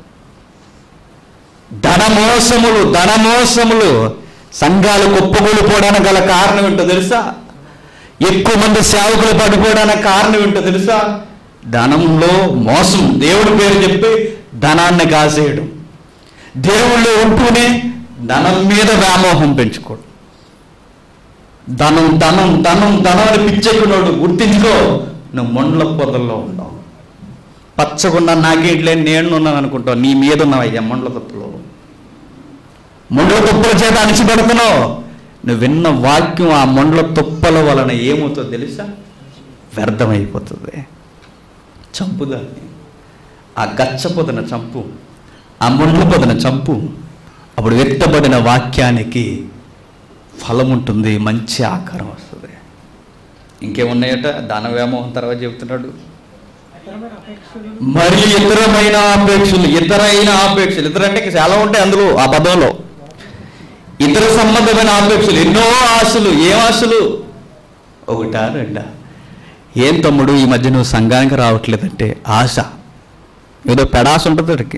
ధనమోసములు ధనమోసములు సంఘాలు కుప్పకూలిపోవడానికి గల కారణం ఏంటో తెలుసా ఎక్కువ మంది సేవకులు పడిపోవడానికి కారణం ఏంటో తెలుసా ధనంలో మోసం దేవుడి పేరు చెప్పి ధనాన్ని కాసేయడం దేవుళ్ళు ఉంటూనే ధనం మీద వ్యామోహం పెంచుకోవడం ధనం ధనం ధనం ధనం అని పిచ్చెక్కున్నాడు గుర్తించుకో నువ్వు మొండ్ల పొదల్లో ఉన్నావు పచ్చగున్న నాకేంట్లే నేను ఉన్నాను అనుకుంటావు నీ మీద ఉన్నావయ్యా మొండ్ల తప్పులో మొండ్ల తుప్పల చేత అణిచిపెడుతున్నావు నువ్వు విన్న వాక్యం ఆ మొండ్ల తుప్పల వలన ఏమవుతుందో తెలుసా వ్యర్థమైపోతుంది చంపుదాన్ని ఆ గచ్చ పొదన చంపు ఆ మొండ్ల పొదన చంపు అప్పుడు వ్యక్తపడిన వాక్యానికి ఫలం ఉంటుంది మంచి ఆకారం వస్తుంది ఇంకేమున్నాయట దాన వ్యామోహం తర్వాత చెబుతున్నాడు ఇతరమైన అపేక్షలను మరి ఇతరమైన ఆపేక్షలు ఇతరైన ఆపేక్షలు ఇతర అంటే చాలా ఉంటాయి అందులో ఆ పదంలో ఇతర సంబంధమైన ఆపేక్షలు ఎన్నో ఆశలు ఏం ఆశలు ఒకటా రెండా ఏం తమ్ముడు ఈ మధ్య నువ్వు సంఘానికి రావట్లేదంటే ఆశ ఏదో పెడాశ ఉంటుంది వాడికి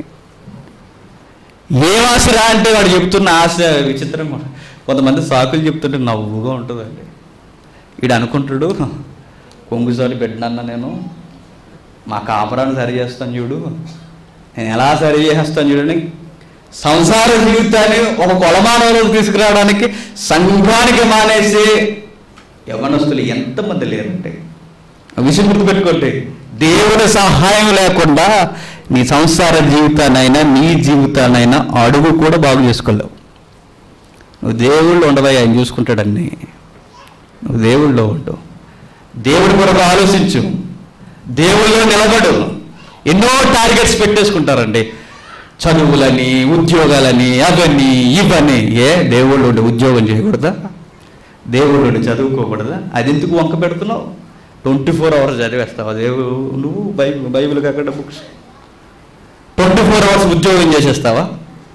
ఏం ఆశరా అంటే వాడు చెప్తున్న ఆశ విచిత్రంగా ఉంటుంది. కొంతమంది సాకులు చెప్తుంటే నవ్వుగా ఉంటుందండి వీడు అనుకుంటాడు కొంగుసారి పెట్టినన్న నేను మా కాపురాన్ని సరి చేస్తాను చూడు నేను ఎలా సరి చేస్తాను చూడండి సంసార జీవితాన్ని ఒక కొలమానంలో తీసుకురావడానికి సంఘానికి మానేసి యవనస్తులు ఎంతమంది లేరంటే విషయం గుర్తుపెట్టుకోండి దేవుడి సహాయం లేకుండా నీ సంసార జీవితాన్నైనా నీ జీవితాన్నైనా అడుగు కూడా బాగు చేసుకోలేవు నువ్వు దేవుళ్ళు ఉండవయ్యా ఆయన చూసుకుంటాడన్నీ నువ్వు దేవుళ్ళో ఉండు దేవుడి కొరకు ఆలోచించు దేవుళ్ళో నిలబడు ఎన్నో టార్గెట్స్ పెట్టేసుకుంటారండి చదువులని ఉద్యోగాలని అవన్నీ ఇవన్నీ ఏ దేవుళ్ళు ఉండి ఉద్యోగం చేయకూడదా దేవుడిని చదువుకోకూడదా అది ఎందుకు వంక పెడుతున్నావు ట్వంటీ ఫోర్ అవర్స్ చదివేస్తావు దేవుడు నువ్వు బైబిల్ బైబిల్ కాకుండా బుక్స్ ట్వంటీ ఫోర్ అవర్స్ ఉద్యోగం చేసేస్తావా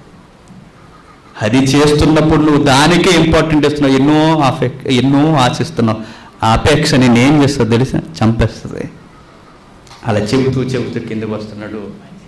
అది చేస్తున్నప్పుడు నువ్వు దానికే ఇంపార్టెంట్ ఇస్తున్నావు ఎన్నో ఆఫెక్ ఎన్నో ఆశిస్తున్నావు ఆ అపేక్ష నేను ఏం చేస్తావు తెలుసా చంపేస్తుంది అలా చెబుతూ చెబుతూ కిందకు వస్తున్నాడు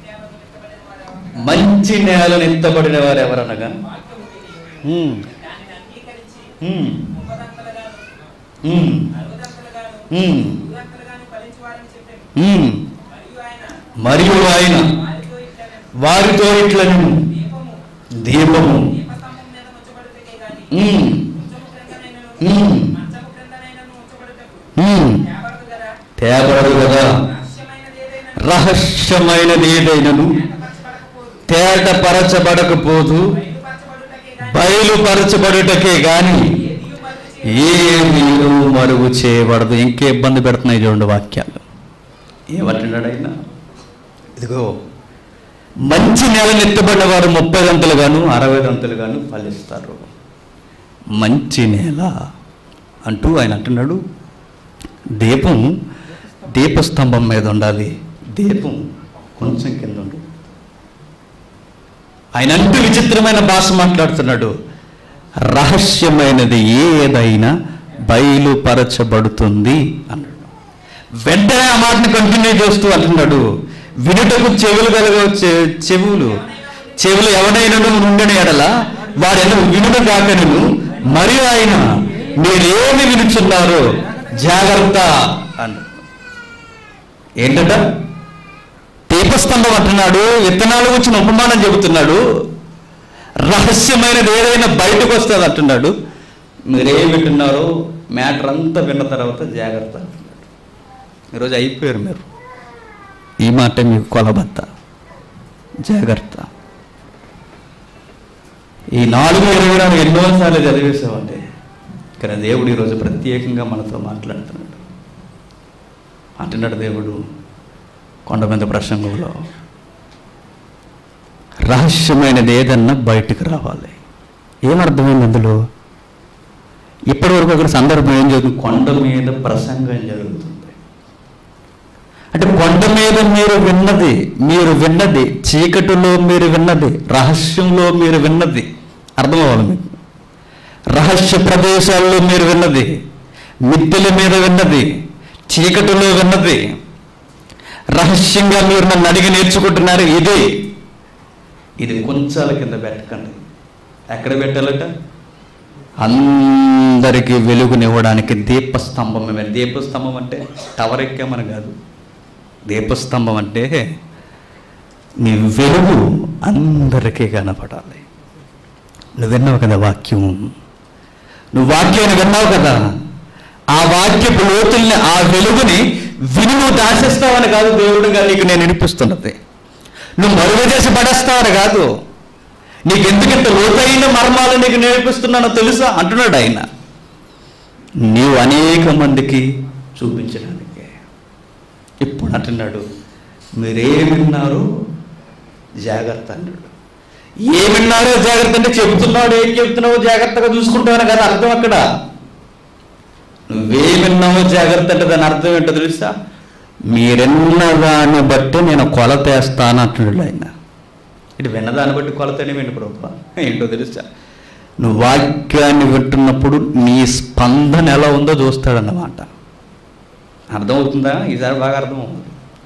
మంచి నేలను ఎత్తబడిన వారు ఎవరనగా ఉమ్, దానిని అంగీకరించి ఉమ్, ముప్పదంతలుగాను ఉమ్, అరవదంతలుగాను ఉమ్, నూరంతలుగాను ఫలించువారని చెప్పాను ఉమ్. మరియు ఆయన మరియు ఆయన వారితో ఇట్లా వారితో ఇట్లను దీపము దీపము దీపస్తంభం మీద ఉంచబడుటకే గాని ఉమ్, కొంచెము క్రిందనైనను ఉమ్. మంచము క్రిందనైనను ఉంచబడుటకు ఉమ్, తేబడదు కదా తేబడదు కదా రహస్యమైనది ఏదైనా రహస్యమైనది ఏదైనను ఏర్పరచబడకపోదు తేటపరచబడకపోదు బయలుపరచబడుటకే గాని బయలుపరచబడుటకే గాని ఏదియు మరుగు చేయ ఏమీ మరుగు చేయబడదు ఇంకే ఇబ్బంది పెడుతున్నాయి చూడండి వాక్యాలు ఏమంటున్నాడు ఆయన ఇదిగో మంచి నెలను ఎత్తబడిన వారు ముప్పై గంటలుగాను అరవై గంటలుగాను ఫలిస్తారు మంచి నేల అంటూ ఆయన అంటున్నాడు దీపం దీపస్తంభం మీద ఉండాలి దీపం కొంచెం కింద ఉండు ఆయన అంటూ విచిత్రమైన భాష మాట్లాడుతున్నాడు రహస్యమైనది ఏదైనా బయలుపరచబడుతుంది అన్నాడు వెంటనే ఆ మాటని కంటిన్యూ చేస్తూ అంటున్నాడు వినుటకు చెవులు కలగ చె- చెవులు చెవులు ఎవడైనను నుండని ఎడల వాడెను వినుడు కాకను మరియు ఆయన మీరేమి వినుచున్నారో జాగ్రత్త అన్నాడు ఏంటట దీపస్తంభం అంటున్నాడు విత్తనాలు వచ్చిన ఉపమానం చెబుతున్నాడు రహస్యమైనది ఏదైనా బయటకు వస్తుంది అంటున్నాడు మీరేం వింటున్నారో మ్యాటర్ అంతా విన్న తర్వాత జాగ్రత్త అంటున్నాడు ఈరోజు అయిపోయారు మీరు ఈ మాట మీకు కొలబత్త జాగ్రత్త ఈ నాలుగు ఇరవై నాలుగు ఎన్నోసార్లు చదివేసామంటే కానీ దేవుడు ఈరోజు ప్రత్యేకంగా మనతో మాట్లాడుతున్నాడు అంటున్నాడు దేవుడు కొండ మీద ప్రసంగంలో రహస్యమైనది ఏదన్నా బయటకు రావాలి ఏమర్థమైంది అందులో ఇప్పటివరకు అక్కడ సందర్భం ఏం జరుగుతుంది కొండ మీద ప్రసంగం జరుగుతుంది అంటే కొండ మీద మీరు విన్నది మీరు విన్నది చీకటిలో మీరు విన్నది రహస్యంలో మీరు విన్నది అర్థం అవ్వాలి మీకు రహస్య ప్రదేశాల్లో మీరు విన్నది మిద్దెల మీద విన్నది చీకటిలో విన్నది రహస్యంగా మీరు నన్ను అడిగి నేర్చుకుంటున్నారు ఇది ఇది కొంచాల కింద పెట్టకండి ఎక్కడ పెట్టాలట అందరికీ వెలుగునివ్వడానికి దీపస్తంభం మీద దీపస్తంభం అంటే టవర్ ఎక్కామని కాదు దీపస్తంభం అంటే నీ వెలుగు అందరికీ కనపడాలి నువ్వు విన్నావు కదా వాక్యం నువ్వు వాక్యాన్ని విన్నావు కదా ఆ వాక్యపు లోతుల్ని ఆ వెలుగుని విని నువ్వు దాచేస్తావని కాదు దేవుడుగా నీకు నేను వినిపిస్తున్నది నువ్వు మరుగు చేసి పడేస్తావని కాదు నీకు ఎందుకు ఇంత లోతైన మర్మాలు నీకు నేర్పిస్తున్నానో తెలుసా అంటున్నాడు ఆయన నీవు అనేక మందికి చూపించడానికే ఇప్పుడు అంటున్నాడు మీరేం విన్నారో జాగ్రత్త అన్నాడు ఏమిన్నారో జాగ్రత్త అంటే చెబుతున్నాడు ఏం చెబుతున్నావో జాగ్రత్తగా చూసుకుంటావని కదా అర్థం అక్కడ నువ్వేమిన్నావో జాగ్రత్త అంటే దాని అర్థం ఏంటో తెలుసా మీరెన్న దాన్ని బట్టి నేను కొలత వేస్తాను అంటున్నాడు ఆయన ఇటు విన్నదాన్ని బట్టి కొలతనే వింటు ప్రభు ఏంటో తెలుసా నువ్వు వాక్యాన్ని వింటున్నప్పుడు నీ స్పందన ఎలా ఉందో చూస్తాడన్నమాట అర్థమవుతుందా ఈసారి బాగా అర్థమవుతుంది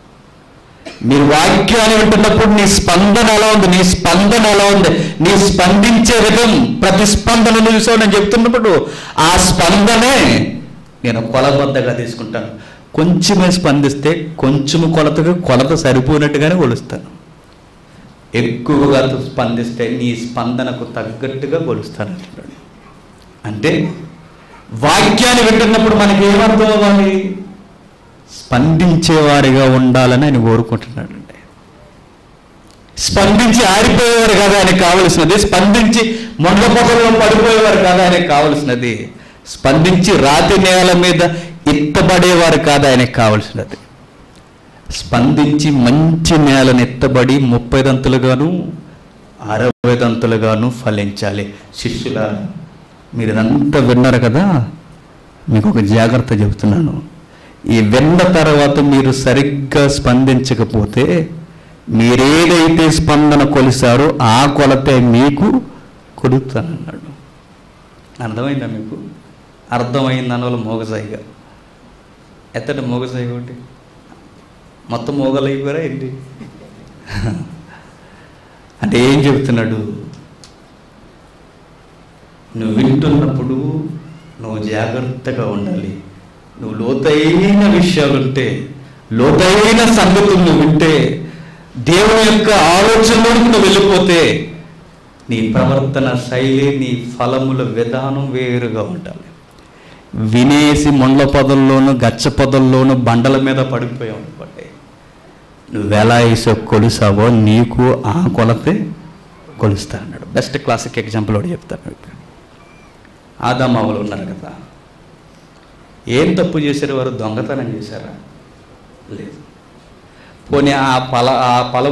మీరు వాక్యాన్ని వింటున్నప్పుడు నీ స్పందన ఎలా ఉంది నీ స్పందన ఎలా ఉంది నీ స్పందించే విధం ప్రతిస్పందన చూసావు నేను చెప్తున్నప్పుడు ఆ స్పందనే నేను కొలబద్దగా తీసుకుంటాను కొంచెమే స్పందిస్తే కొంచెము కొలతగా కొలత సరిపోయినట్టుగానే కొలుస్తాను ఎక్కువగా స్పందిస్తే నీ స్పందనకు తగ్గట్టుగా కొలుస్తాను అంటున్నాడు అంటే వాక్యాన్ని వింటున్నప్పుడు మనకి ఏమర్థం అవ్వాలి స్పందించేవారిగా ఉండాలని ఆయన కోరుకుంటున్నాడండి స్పందించి ఆరిపోయేవారు కాదా ఆయనకు కావలసినది స్పందించి మొండ పొదల్లో పడిపోయేవారు కాదా ఆయనకు కావలసినది స్పందించి రాతి నేల మీద ఎత్తబడేవారు కాదా ఆయనకు కావలసినది స్పందించి మంచి నేలను ఎత్తబడి ముప్పై దంతులుగాను అరవై దంతులుగాను ఫలించాలి శిష్యుల మీరు ఇదంతా విన్నారు కదా మీకు ఒక జాగ్రత్త చెబుతున్నాను ఈ విన్న తర్వాత మీరు సరిగ్గా స్పందించకపోతే మీరేదైతే స్పందన కొలిసారో ఆ కొలతే మీకు కొడుతానన్నాడు అర్థమైందా మీకు అర్థమైంది అన్నవాళ్ళు మోగసాయిగా ఎత్తటి మోగసాయి ఒకటి మొత్తం మోగలు అయిపోయారా ఏంటి అంటే ఏం చెబుతున్నాడు నువ్వు వింటున్నప్పుడు నువ్వు జాగ్రత్తగా ఉండాలి నువ్వు లోతైన విషయాలుంటే లోతైన సంగతులు నువ్వు వింటే దేవుని యొక్క ఆలోచనలోకి నువ్వు వెళ్ళిపోతే నీ ప్రవర్తన శైలి నీ ఫలముల విధానం వేరుగా ఉండాలి వినేసి మొండ్ల పొదల్లోనూ గచ్చ పొదల్లోనూ బండల మీద పడిపోయావు అనుకోండి నువ్వు ఎలా వేసో కొలుసావో నీకు ఆ కొలతే కొలుస్తా అన్నాడు బెస్ట్ క్లాసిక్ ఎగ్జాంపుల్ ఒకటి చెప్తాను మీకు ఆదామావులు ఉన్నారు కదా ఏం తప్పు చేశారు వారు దొంగతనం చేశారా లేదు పోనీ ఆ ఫల ఆ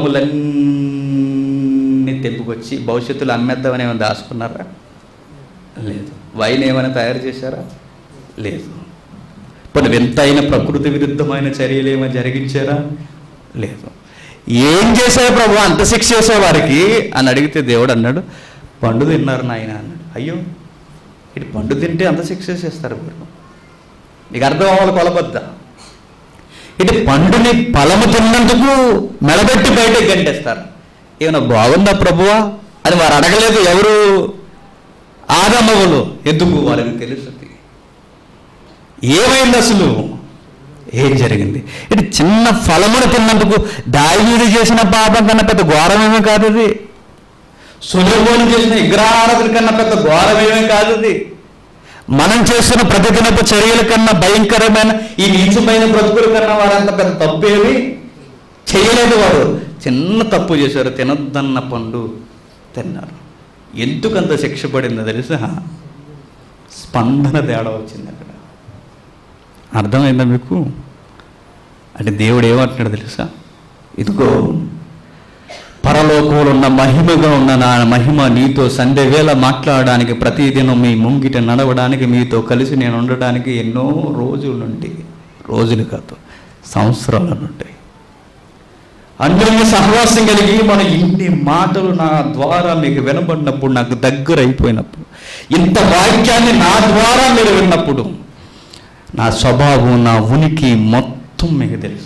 ఫలములన్నీ తెంపుకొచ్చి భవిష్యత్తులో అమ్మేద్దామని ఏమైనా దాచుకున్నారా లేదు వైన్ ఏమైనా తయారు చేశారా లేదు పోనీ వింతైన ప్రకృతి విరుద్ధమైన చర్యలు ఏమైనా జరిగించారా లేదు ఏం చేశారు ప్రభు అంత శిక్ష చేసే వారికి అని అడిగితే దేవుడు అన్నాడు పండు తిన్నారు నాయన అన్నాడు అయ్యో ఇటు పండు తింటే అంత శిక్ష చేస్తారు మీరు నీకు అర్థం అవ్వాలి కొలబద్ద ఇటు పండుని ఫలము తిన్నందుకు మెడబెట్టి బయటకు గంటేస్తారు ఏమైనా బాగుందా ప్రభువా అని వారు అడగలేదు ఎవరు ఆదమ్మవులు ఎందుకు వారికి తెలుస్తుంది ఏమైంది అసలు ఏం జరిగింది ఇది చిన్న ఫలమును తిన్నందుకు దావీదు చేసిన పాపం కన్నా పెద్ద ఘోరమేమీ కాదు అది సులభోని చేసిన విగ్రహారాధన కన్నా పెద్ద ఘోరమేమీ కాదు అది మనం చేస్తున్న ప్రతిదినపు చర్యల కన్నా భయంకరమైన ఈ నీచమైన బ్రతుకుల కన్నా వారంత పెద్ద తప్పేమి చేయలేదు వారు చిన్న తప్పు చేశారు తినొద్దన్న పండు తిన్నారు ఎందుకంత శిక్ష పడిందో తెలుసా స్పందన తేడా వచ్చింది అక్కడ అర్థమైందా మీకు అంటే దేవుడు ఏమంటున్నాడు తెలుసా ఇదిగో పరలోకంలో ఉన్న మహిమగా ఉన్న నా మహిమ నీతో సండే వేళ మాట్లాడడానికి ప్రతిదినం మీ ముంగిట నడవడానికి మీతో కలిసి నేను ఉండడానికి ఎన్నో రోజుల నుండి రోజులు కాదు సంవత్సరాల నుండి అందరినీ సహవాసం కలిగి మన ఇన్ని మాటలు నా ద్వారా మీకు వినబడినప్పుడు నాకు దగ్గర అయిపోయినప్పుడు ఇంత వాక్యాన్ని నా ద్వారా మీరు విన్నప్పుడు నా స్వభావం నా ఉనికి మొత్తం మీకు తెలుసు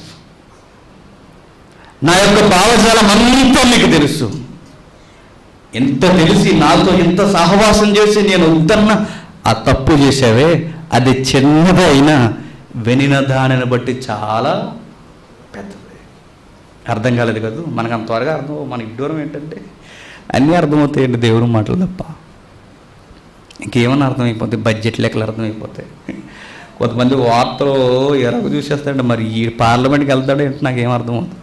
నా యొక్క భావజాలం అంతా మీకు తెలుసు ఎంత తెలిసి నాతో ఎంత సహవాసం చేసి నేను వద్దన్న ఆ తప్పు చేసావే అది చిన్నదే అయినా వినిన దానిని బట్టి చాలా పెద్దది అర్థం కాలేదు కదా మనకు అంత త్వరగా అర్థం అవ్వవు. మన ఇడ్డూరం ఏంటంటే అన్నీ అర్థమవుతాయండి దేవుడి మాటలు తప్ప ఇంకేమన్నా అర్థమైపోతాయి బడ్జెట్ లెక్కలు అర్థమైపోతాయి కొంతమంది వార్తలు ఎరగ చూసేస్తాడు మరి ఈ పార్లమెంట్కి వెళ్తాడో ఏంటి నాకేం అర్థమవుతుంది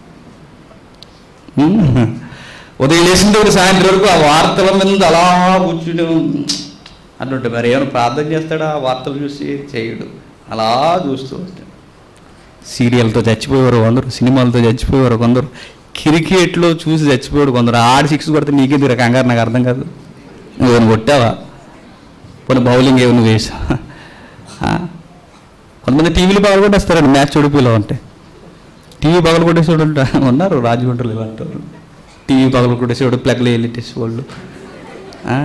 ఉమ్. ఉదయం లేచిన దగ్గర సాయంత్రం వరకు ఆ వార్తల మీద అలా కూర్చుని అంటుంటే మరి ఏమైనా ప్రార్థన చేస్తాడా ఆ వార్తలు చూసి చేయడు అలా చూస్తూ ఉంటాడు సీరియల్తో చచ్చిపోయేవారు కొందరు సినిమాలతో చచ్చిపోయేవారు కొందరు క్రికెట్లో చూసి చచ్చిపోయాడు కొందరు ఆడి సిక్స్ కొడితే నీకే తీర కంగారు నాకు అర్థం కాదు నువ్వు కొట్టావా పోనీ బౌలింగ్ ఏమి నువ్వు వేసావా ఆ? కొంతమంది టీవీలు పగలు కొట్టేస్తారండి మ్యాచ్ ఓడిపోయేలా ఉంటే టీవీ పగలు కొట్టేసేవాడు ఉంటా- ఉన్నారు రాజమండ్రులు ఇలాంటి వాళ్ళు టీవీ పగలు కొట్టేసేవాడు ప్లగ్లు వెళ్ళేసేవాళ్ళు ఆ?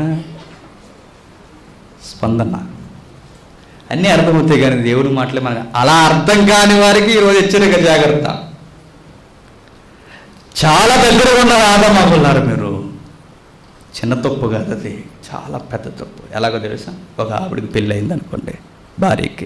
స్పందన అన్నీ అర్థమవుతాయి కానీ దేవుడి మాటలే మనకు అలా అర్థం కాని వారికి ఈరోజు హెచ్చరిక జాగ్రత్త చాలా దగ్గర ఉన్న ఆదమాకున్నారు మీరు చిన్న తప్పు కాదు అది చాలా పెద్ద తప్పు ఎలాగో తెలుసా ఒక ఆవిడికి పెళ్ళి అయింది అనుకోండి భార్యకి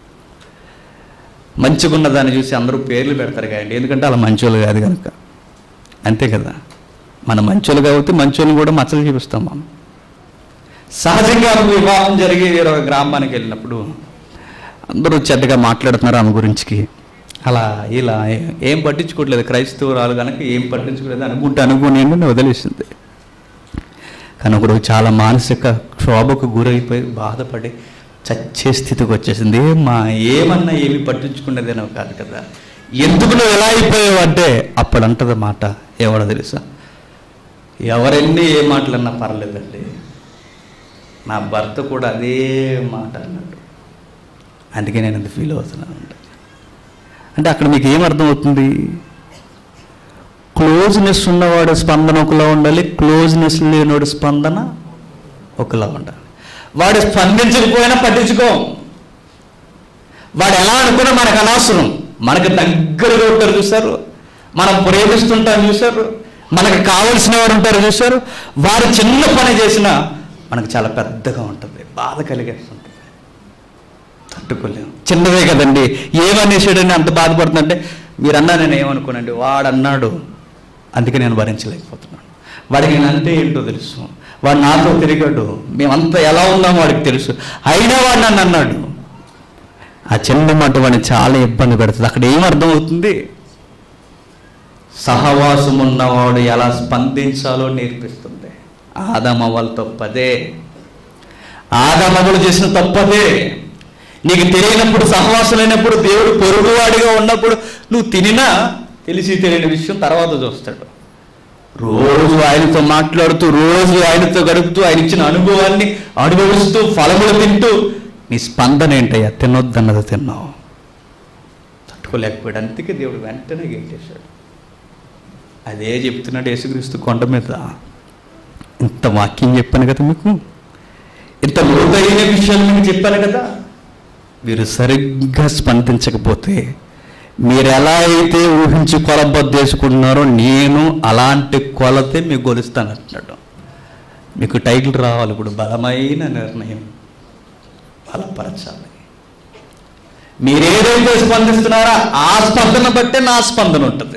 మంచిగా ఉన్న దాన్ని చూసి అందరూ పేర్లు పెడతారు కదండి ఎందుకంటే అలా మంచోళ్ళు కాదు కనుక అంతే కదా మన మంచోళ్ళు కాబట్టి మంచోళ్ళని కూడా మచ్చలు చూపిస్తాం మనం సహజంగా వివాహం జరిగి ఒక గ్రామానికి వెళ్ళినప్పుడు అందరూ చెడ్డగా మాట్లాడుతున్నారు ఆమె గురించి అలా ఇలా ఏ- ఏం పట్టించుకోవట్లేదు క్రైస్తవురాలు కనుక ఏం పట్టించుకోలేదు అనుకుంటే అనుకుని నేను వదిలేసింది కానీ ఒకడు చాలా మానసిక క్షోభకు గురైపోయి బాధపడి చచ్చే స్థితికి వచ్చేసింది ఏమ్మా ఏమన్నా ఏమి పట్టించుకునేదేనో కాదు కదా ఎందుకు నువ్వు ఎలా అయిపోయావు అంటే అప్పుడు అంటది మాట ఎవడో తెలుసా ఎవరెన్ని ఏ మాటలన్నా పర్లేదండి నా భర్త కూడా అదే మాట అన్నాడు అందుకే నేను అది ఫీల్ అవుతున్నాను అంటే అక్కడ మీకు ఏం అర్థం అవుతుంది క్లోజ్నెస్ ఉన్నవాడు స్పందన ఒకలా ఉండాలి క్లోజ్నెస్ లేనివాడు స్పందన ఒకలా ఉండాలి వాడు స్పందించకపోయినా పట్టించుకో వాడు ఎలా అనుకున్నా మనకు అనవసరం మనకు దగ్గరగా ఉంటారు చూసారు మనం ప్రేమిస్తుంటాం చూసారు మనకు కావలసిన వాడు ఉంటారు చూసారు వారు చిన్న పని చేసినా మనకు చాలా పెద్దగా ఉంటుంది బాధ కలిగేస్తుంటుంది తట్టుకోలేము చిన్నదే కదండి ఏమనేసాడని అంత బాధపడుతుందంటే మీరు అన్నా నేను ఏమనుకోనండి వాడు అన్నాడు అందుకే నేను భరించలేకపోతున్నాను వాడికి నేను అంటే ఏంటో తెలుసు వాడు నాతో తిరిగాడు మేమంతా ఎలా ఉన్నామో వాడికి తెలుసు అయినా వాడు నన్ను అన్నాడు ఆ చిన్న మాట వాడిని చాలా ఇబ్బంది పెడుతుంది అక్కడ ఏం అర్థం అవుతుంది సహవాసం ఉన్నవాడు ఎలా స్పందించాలో నేర్పిస్తుంది ఆదమవలు తప్పదే ఆదమవులు చేసిన తప్పదే నీకు తెలియనప్పుడు సహవాసం లేనప్పుడు దేవుడు పొరుగువాడిగా ఉన్నప్పుడు నువ్వు తినినా తెలిసి తెలియని విషయం తర్వాత చూస్తాడు రోజు ఆయనతో మాట్లాడుతూ రోజు ఆయనతో గడుపుతూ ఆయన ఇచ్చిన అనుభవాన్ని అనుభవిస్తూ ఫలములు తింటూ నీ స్పందన ఏంటయ్యా తినొద్దన్నది తిన్నావు తట్టుకోలేకపోయాడు అందుకే దేవుడు వెంటనే గెలిచేశాడు అదే చెప్తున్నాడు యేసుక్రీస్తు కొండ మీద ఇంత వాక్యం చెప్పాను కదా మీకు ఇంత లోతైన విషయాలు మీకు చెప్పాను కదా మీరు సరిగ్గా స్పందించకపోతే మీరు ఎలా అయితే ఊహించి కొలబద్దేసుకుంటున్నారో నేను అలాంటి కొలతే మీకు గొలుస్తాను అంటున్నాడు మీకు టైటిల్ రావాలి ఇప్పుడు బలమైన నిర్ణయం బలపరచాలి మీరు ఏదైతే స్పందిస్తున్నారో ఆ స్పందన బట్టే నా స్పందన ఉంటుంది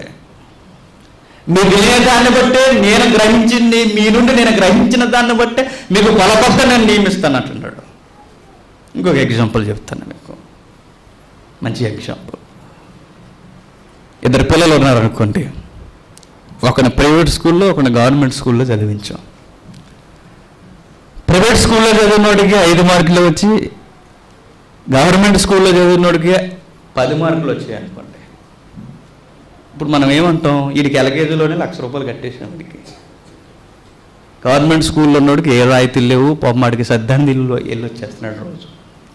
మీరు వినే దాన్ని బట్టే నేను గ్రహించింది మీ నుండి నేను గ్రహించిన దాన్ని బట్టే మీకు బలపడ్డ నేను నియమిస్తాను అంటున్నాడు ఇంకొక ఎగ్జాంపుల్ చెప్తాను మీకు మంచి ఎగ్జాంపుల్ ఇద్దరు పిల్లలు ఉన్నారు అనుకోండి ఒకని ప్రైవేట్ స్కూల్లో ఒకని గవర్నమెంట్ స్కూల్లో చదివించాం ప్రైవేట్ స్కూల్లో చదివినోడికి ఐదు మార్కులు వచ్చి గవర్నమెంట్ స్కూల్లో చదివినోడికి పది మార్కులు వచ్చాయి అనుకోండి ఇప్పుడు మనం ఏమంటాం వీడికి ఎల్కేజీలోనే లక్ష రూపాయలు కట్టేసాం వీడికి గవర్నమెంట్ స్కూల్లో ఉన్నోడికి ఏ రాయితీలు లేవు పొమ్మాడికి సద్దాన్ని ఇల్లు వెళ్ళి వచ్చేస్తున్నాడు రోజు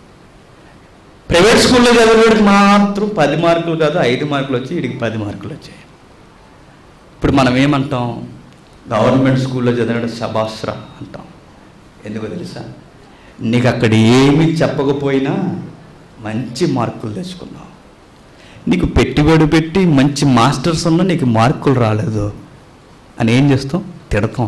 ప్రైవేట్ స్కూల్లో చదివేవాడికి మాత్రం పది మార్కులు కాదు ఐదు మార్కులు వచ్చి వీడికి పది మార్కులు వచ్చాయి ఇప్పుడు మనం ఏమంటాం గవర్నమెంట్ స్కూల్లో చదివాడు శబాస్రా అంటాం ఎందుకో తెలుసా నీకు అక్కడ ఏమీ చెప్పకపోయినా మంచి మార్కులు తెచ్చుకున్నావు నీకు పెట్టుబడి పెట్టి మంచి మాస్టర్స్ ఉన్నా నీకు మార్కులు రాలేదు అని ఏం చేస్తాం తిడతాం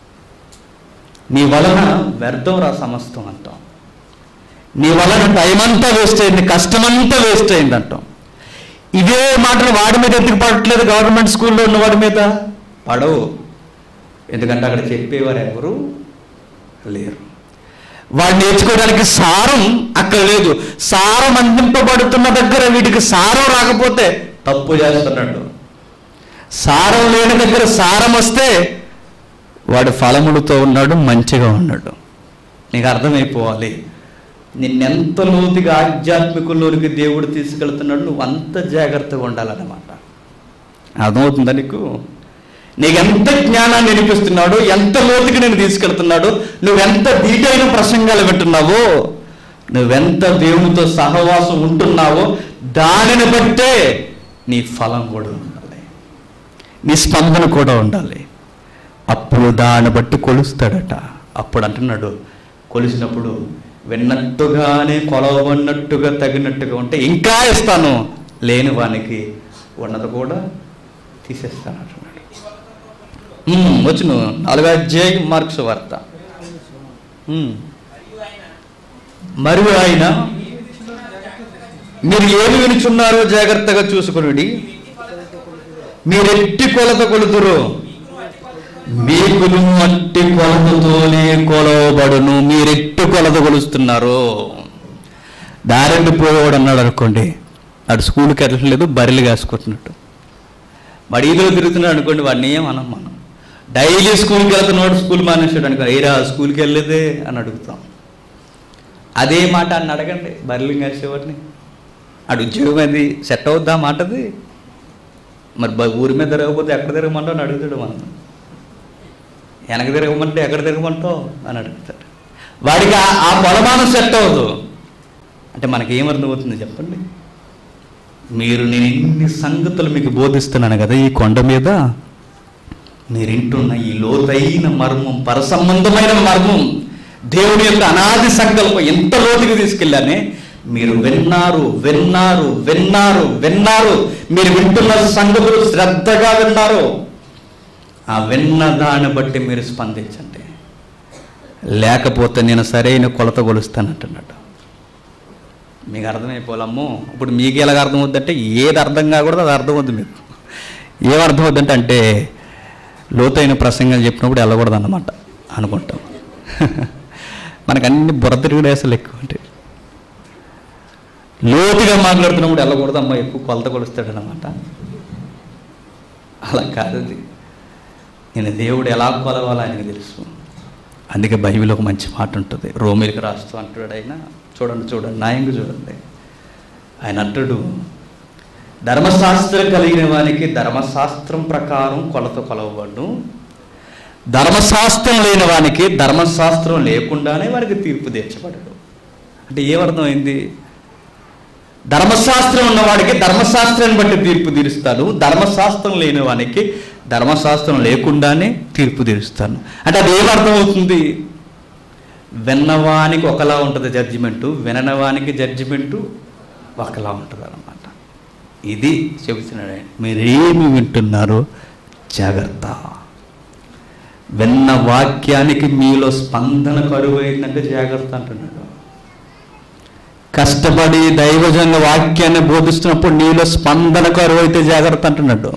నీ వలన వ్యర్థం రా సమస్తం అంటాం నీ వలన టైం అంతా వేస్ట్ అయింది కష్టమంతా వేస్ట్ అయింది అంటాం ఇదే మాటలు వాడి మీద ఎందుకు పడట్లేదు గవర్నమెంట్ స్కూల్లో ఉన్న వాడి మీద పడవు ఎందుకంటే అక్కడ చెప్పేవారు ఎవరు లేరు వాడు నేర్చుకోవడానికి సారం అక్కడ లేదు సారం అందింపబడుతున్న దగ్గర వీటికి సారం రాకపోతే తప్పు చేస్తున్నాడు సారం లేని దగ్గర సారం వస్తే వాడు ఫలములతో ఉన్నాడు మంచిగా ఉన్నాడు నీకు అర్థమైపోవాలి నిన్నెంత లోతుగా ఆధ్యాత్మికంలోనికి దేవుడు తీసుకెళ్తున్నాడు నువ్వు అంత జాగ్రత్తగా ఉండాలన్నమాట అర్థమవుతుందా నీకు నీకెంత జ్ఞానాన్ని వినిపిస్తున్నాడు ఎంత లోతుకి నేను తీసుకెళ్తున్నాడు నువ్వెంత దీటైన ప్రసంగాలు వింటున్నావో నువ్వెంత దేవునితో సహవాసం ఉంటున్నావో దానిని బట్టే నీ ఫలం కూడా ఉండాలి నీ స్పందన కూడా ఉండాలి అప్పుడు దాన్ని బట్టి కొలుస్తాడట అప్పుడు అంటున్నాడు కొలిసినప్పుడు విన్నట్టుగానే కొలవబడినట్టుగా తగినట్టుగా ఉంటే ఇంకా ఇస్తాను లేని వానికి ఉన్నది కూడా తీసేస్తాను అంటున్నాడు ఉమ్, వచ్చును నాలుగో అధ్యాయం మార్క్స్ వార్త ఉమ్. మరియు ఆయన మీరు ఏమి వినుచున్నారో జాగ్రత్తగా చూసుకునుడి మీరెట్టి కొలత కొలుతురు మీకును అట్టి కొలతతోనే కొలవబడును మీరెట్టి కొలత కొలుస్తున్నారు దారిని పోయేవాడు అన్నాడు అనుకోండి అటు స్కూల్కి వెళ్ళలేదు బర్రెలు కాసుకుంటున్నట్టు వాడు ఈదులో తిరుగుతున్నాడు అనుకోండి వాడిని ఏం అనం మనం డైలీ స్కూల్కి వెళ్తున్నాడు స్కూల్ మానేసాడు అనుకో ఏరా స్కూల్కి వెళ్ళలేదే అని అడుగుతాం అదే మాట అని అడగండి బర్రెలు కాసేవాడిని అడు ఉద్యోగం అది సెట్ అవుద్దా ఆ మాటది మరి బ- ఊరి మీద తిరగకపోతే ఎక్కడ తిరగమంటావు అని అడుగుతాడు మనం వెనక తిరగమంటే ఎక్కడ తిరగమంటావు అని అడుగుతాడు వాడికి ఆ- ఆ కొలమానం సెట్ అవ్వదు అంటే మనకి ఏమర్థమవుతుంది చెప్పండి మీరు నేను ఇన్ని సంగతులు మీకు బోధిస్తున్నాను కదా ఈ కొండ మీద మీరు వింటున్న ఈ లోతైన మర్మం పరసంబంధమైన మర్మం దేవుని యొక్క అనాది సంకల్పం ఎంత లోతుకి తీసుకెళ్ళానే మీరు విన్నారు విన్నారు విన్నారు విన్నారు మీరు వింటున్న సంగతులు శ్రద్ధగా విన్నారు ఆ విన్న దాన్ని బట్టి మీరు స్పందించండి లేకపోతే నేను సరైన కొలత కొలుస్తానంటున్నాడు మీకు అర్థమైపోలమ్మో ఇప్పుడు మీకు ఎలాగ అర్థమవుద్దంటే ఏది అర్థం కాకూడదు అది అర్థమవుద్ది మీకు ఏం అర్థమవుద్దంటే అంటే లోతైన ప్రసంగాలు చెప్పినప్పుడు వెళ్ళకూడదు అన్నమాట అనుకుంటాం మనకు అన్ని బుర్ర తిరుగుడేసలు ఎక్కువ ఉంటాయి లోతుగా మాట్లాడుతున్నప్పుడు వెళ్ళకూడదు అమ్మ ఎక్కువ కొలత కొలుస్తాడు అనమాట అలా కాదు అది నేను దేవుడు ఎలా కొలవాలో ఆయనకు తెలుసు అందుకే బైబిల్ ఒక మంచి మాట ఉంటుంది రోమిలికి రాస్తూ అంటాడు ఆయన చూడండి చూడండి న్యాయంగా చూడండి ఆయన అంటాడు ధర్మశాస్త్రం కలిగిన వానికి ధర్మశాస్త్రం ప్రకారం కొలత కొలవబడు ధర్మశాస్త్రం లేని వానికి ధర్మశాస్త్రం లేకుండానే వారికి తీర్పు తీర్చబడడు అంటే ఏమర్థమైంది ధర్మశాస్త్రం ఉన్నవాడికి ధర్మశాస్త్రాన్ని బట్టి తీర్పు తీరుస్తాను ధర్మశాస్త్రం లేని వానికి ధర్మశాస్త్రం లేకుండానే తీర్పు తీరుస్తాను అంటే అది ఏమర్థమవుతుంది విన్నవానికి ఒకలా ఉంటుంది జడ్జిమెంటు విననవానికి జడ్జిమెంటు ఒకలా ఉంటుంది అన్నమాట ఇది చెబుతున్నాడు ఆయన మీరేమి వింటున్నారో జాగ్రత్త విన్న వాక్యానికి మీలో స్పందన కరువైందంటే జాగ్రత్త అంటున్నాడు కష్టపడి దైవజంగ వాక్యాన్ని బోధిస్తున్నప్పుడు నీలో స్పందన కరువైతే జాగ్రత్త అంటున్నాడు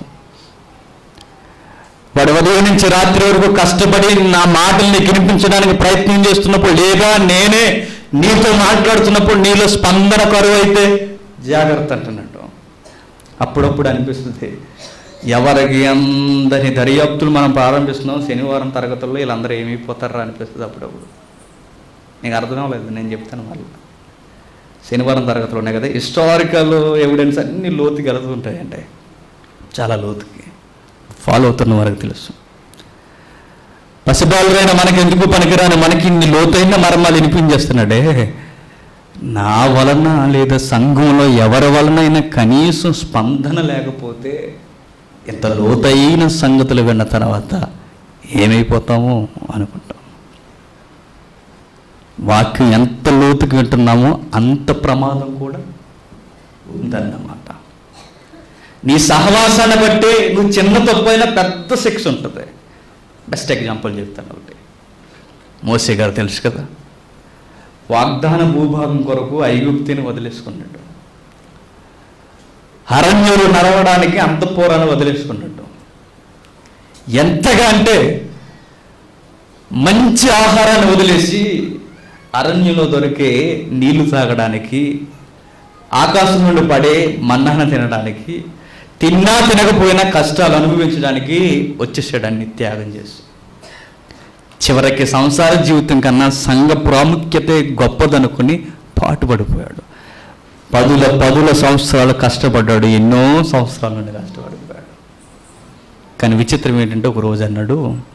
వాడు ఉదయం నుంచి రాత్రి వరకు కష్టపడి నా మాటల్ని వినిపించడానికి ప్రయత్నం చేస్తున్నప్పుడు లేదా నేనే నీతో మాట్లాడుతున్నప్పుడు నీలో స్పందన కరువు అయితే జాగ్రత్త అంటున్నట్టు అప్పుడప్పుడు అనిపిస్తుంది ఎవరికి అందరి దర్యాప్తులు మనం ప్రారంభిస్తున్నాం శనివారం తరగతుల్లో వీళ్ళందరూ ఏమైపోతారా అనిపిస్తుంది అప్పుడప్పుడు నీకు అర్థం అవ్వలేదు నేను చెప్తాను మళ్ళీ శనివారం తరగతులు ఉన్నాయి కదా హిస్టారికల్ ఎవిడెన్స్ అన్ని లోతుకి వెళుతూ ఉంటాయండి చాలా లోతుకి ఫాలో అవుతున్న వారికి తెలుసు పసిబాలురైన మనకి ఎందుకు పనికిరాని మనకి ఇన్ని లోతైన మర్మాలు వినిపించేస్తున్నాడే నా వలన లేదా సంఘంలో ఎవరి వలనైనా కనీసం స్పందన లేకపోతే ఇంత లోతైన సంగతులు విన్న తర్వాత ఏమైపోతామో అనుకుంటాం వాక్యం ఎంత లోతుకి వింటున్నామో అంత ప్రమాదం కూడా ఉందన్నమాట నీ సహవాసాన్ని బట్టి నువ్వు చిన్న తప్పైనా పెద్ద శిక్ష ఉంటుంది బెస్ట్ ఎగ్జాంపుల్ చెప్తాను ఒకటి మోసే గారు తెలుసు కదా వాగ్దాన భూభాగం కొరకు ఐగుప్తిని వదిలేసుకున్నాడు అరణ్యులు నడవడానికి అంతఃపురాన్ని వదిలేసుకున్నాడు ఎంతగా అంటే మంచి ఆహారాన్ని వదిలేసి అరణ్యంలో దొరికే నీళ్లు తాగడానికి ఆకాశం నుండి పడే మన్నాన తినడానికి తిన్నా తినకపోయినా కష్టాలు అనుభవించడానికి వచ్చేసాడు అన్ని త్యాగం చేసి చివరికి సంసార జీవితం కన్నా సంఘ ప్రాముఖ్యతే గొప్పదనుకుని పాటుపడిపోయాడు పదుల పదుల సంవత్సరాలు కష్టపడ్డాడు ఎన్నో సంవత్సరాల నుండి కష్టపడిపోయాడు కానీ విచిత్రం ఏంటంటే ఒక రోజు అన్నాడు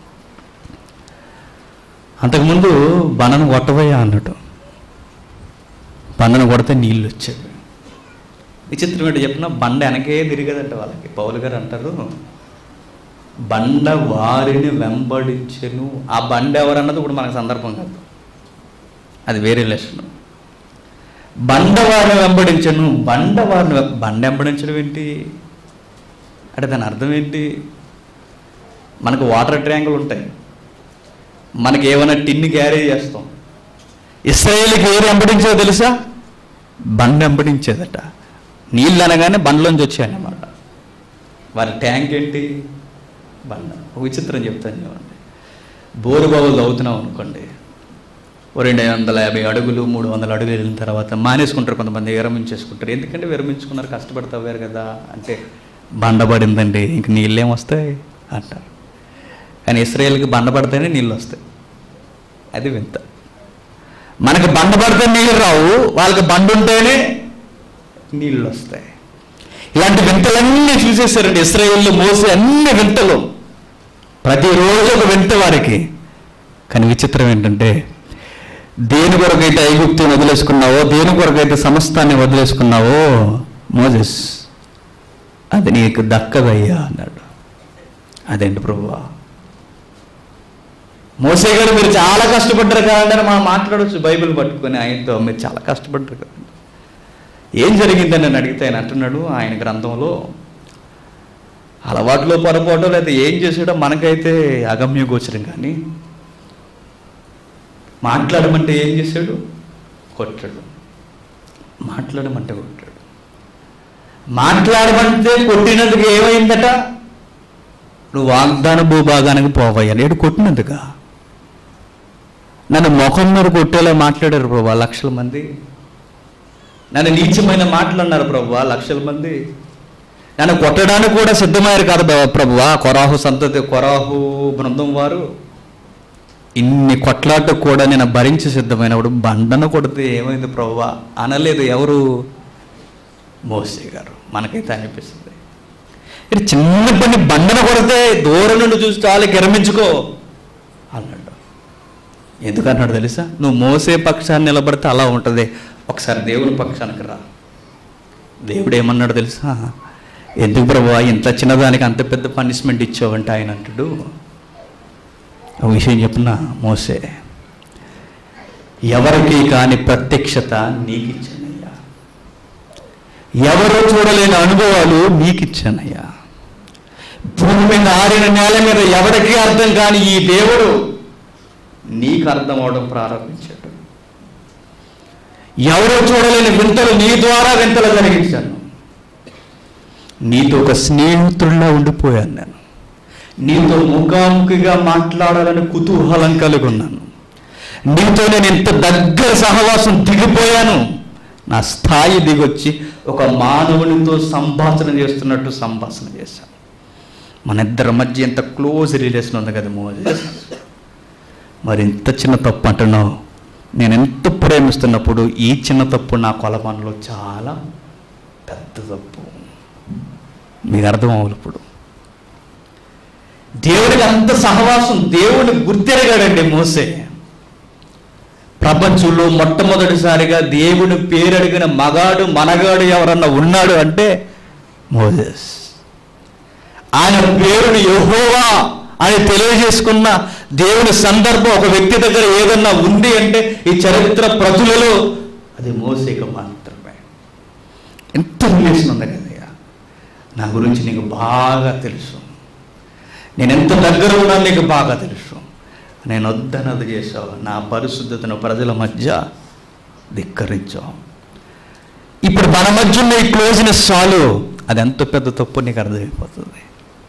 అంతకుముందు బండను కొట్టబోయా అన్నాడు బండను కొడితే నీళ్ళు వచ్చేవి విచిత్రం ఏంటో చెప్పిన బండ వెనకే తిరిగదంట వాళ్ళకి పౌలు గారు అంటారు బండ వారిని వెంబడించెను ఆ బండ ఎవరన్నది ఇప్పుడు మనకు సందర్భం కాదు అది వేరే లెసన్ బండ వారిని వెంబడించను బండ వారిని వెం- బండ వెంబడించడం ఏంటి అంటే దాని అర్థం ఏంటి మనకు వాటర్ ట్యాంకులు ఉంటాయి మనకి ఏమైనా టిన్ని క్యారీ చేస్తాం ఇస్రాయేల్కి ఏది వెంబడించేదో తెలుసా బండ వెంబడించేదట నీళ్ళు అనగానే బండ్లోంచి వచ్చాయన్నమాట వారి ట్యాంక్ ఏంటి బండ ఒక విచిత్రం చెప్తాను చూడండి బోరు బావులు తవ్వుతున్నాం అనుకోండి ఓ రెండు వందల యాభై అడుగులు మూడు వందల అడుగులు వెళ్ళిన తర్వాత మానేసుకుంటారు కొంతమంది విరమించేసుకుంటారు ఎందుకంటే విరమించుకున్నారు కష్టపడి తవ్వారు కదా అంటే బండ పడిందండి ఇంక నీళ్ళేం వస్తాయి అంటారు కానీ ఇస్రాయేల్కి బండ పడితేనే నీళ్ళు వస్తాయి అది వింత మనకి బండ పడితే నీళ్ళు రావు వాళ్ళకి బండ ఉంటేనే నీళ్ళు వస్తాయి ఇలాంటి వింతలన్నీ చూసేసారండి ఇస్రాయేల్లో మోసే అన్ని వింతలు ప్రతిరోజు ఒక వింత వారికి కానీ విచిత్రం ఏంటంటే దేని కొరకైతే ఐగుప్తుని వదిలేసుకున్నావో దేని కొరకైతే సమస్తాన్ని వదిలేసుకున్నావో మోజెస్ అది నీకు దక్కదయ్యా అన్నాడు అదేంటి ప్రభువా మోసే గారు మీరు చాలా కష్టపడ్డారు కదండి మనం మాట్లాడవచ్చు బైబిల్ పట్టుకొని ఆయనతో మీరు చాలా కష్టపడ్డారు కదండి ఏం జరిగిందని నేను అడిగితే ఆయన అంటున్నాడు ఆయన గ్రంథంలో అలవాట్లో పొరపాటు లేదా ఏం చేసాడో మనకైతే అగమ్య గోచరం కానీ మాట్లాడమంటే ఏం చేశాడు కొట్టాడు మాట్లాడమంటే కొట్టాడు మాట్లాడమంటే కొట్టినందుకు ఏమైందట నువ్వు వాగ్దాన భూభాగానికి పోవయ్యా నేడు కొట్టినందుగా నన్ను ముఖం మీద కొట్టేలా మాట్లాడారు ప్రభా లక్షల మంది నన్ను నీచమైన మాటలు అన్నారు ప్రభువా లక్షల మంది నన్ను కొట్టడానికి కూడా సిద్ధమయ్యారు కాదు బా- ప్రభువా కొరాహు సంతతి కొరాహు బృందం వారు ఇన్ని కొట్లాట కూడా నేను భరించి సిద్ధమైనప్పుడు బండను కొడితే ఏమైంది ప్రభువా అనలేదు ఎవరు మోసే గారు మనకైతే అనిపిస్తుంది ఇది చిన్న పని బండను కొడితే దూరం నుండి చూసి చాలు గిరమించుకో అన్నాడు ఎందుకన్నాడు తెలుసా నువ్వు మోసే పక్షాన్ని నిలబడితే అలా ఉంటుంది ఒకసారి దేవుని పక్షానికి రా దేవుడు ఏమన్నాడు తెలుసా ఎందుకు ప్రభు ఇంత చిన్నదానికి అంత పెద్ద పనిష్మెంట్ ఇచ్చావంటే ఆయన అంటాడు ఒక విషయం చెప్పిన మోసే ఎవరికి కాని ప్రత్యక్షత నీకు ఇచ్చానయ్యా ఎవరు చూడలేని అనుభవాలు నీకు ఇచ్చానయ్యా భూమి మీద ఆరిన నేల మీద ఎవరికి అర్థం కాని ఈ దేవుడు నీకు అర్థం అవడం ప్రారంభించాడు ఎవరో చూడలేని వింతలు నీ ద్వారా వింతలు జరిగించాను నీతో ఒక స్నేహితుడిలా ఉండిపోయాను నేను నీతో ముఖాముఖిగా మాట్లాడాలని కుతూహలం కలిగి ఉన్నాను నీతో నేను ఇంత దగ్గర సహవాసం దిగిపోయాను నా స్థాయి దిగొచ్చి ఒక మానవునితో సంభాషణ చేస్తున్నట్టు సంభాషణ చేశాను మన ఇద్దరి మధ్య ఎంత క్లోజ్ రిలేషన్ ఉంది కదా మోజెస్ మరి ఇంత చిన్న తప్పు అంటున్నావు నేను ఎంత ప్రేమిస్తున్నప్పుడు ఈ చిన్న తప్పు నా కొలమానంలో చాలా పెద్ద తప్పు మీకు అర్థం అవ్వాలి ఇప్పుడు దేవుడికి అంత సహవాసం దేవుని గుర్తెరగాడండి మోసే ప్రపంచంలో మొట్టమొదటిసారిగా దేవుని పేరు అడిగిన మగాడు మనగాడు ఎవరన్నా ఉన్నాడు అంటే మోజెస్ ఆయన పేరుని యెహోవా అని తెలియజేసుకున్న దేవుని సందర్భం ఒక వ్యక్తి దగ్గర ఏదన్నా ఉంది అంటే ఈ చరిత్ర ప్రజలలో అది మోసేక మాత్రమే ఎంత రిలేషన్ ఉంది కదయ్యా నా గురించి నీకు బాగా తెలుసు నేను ఎంత దగ్గర ఉన్నా నీకు బాగా తెలుసు నేను వద్దనది చేసావు నా పరిశుద్ధతను ప్రజల మధ్య ధిక్కరించావు ఇప్పుడు మన మధ్య ఉన్న ఈ క్లోజ్నెస్ చాలు అది ఎంత పెద్ద తప్పు నీకు అర్థమైపోతుంది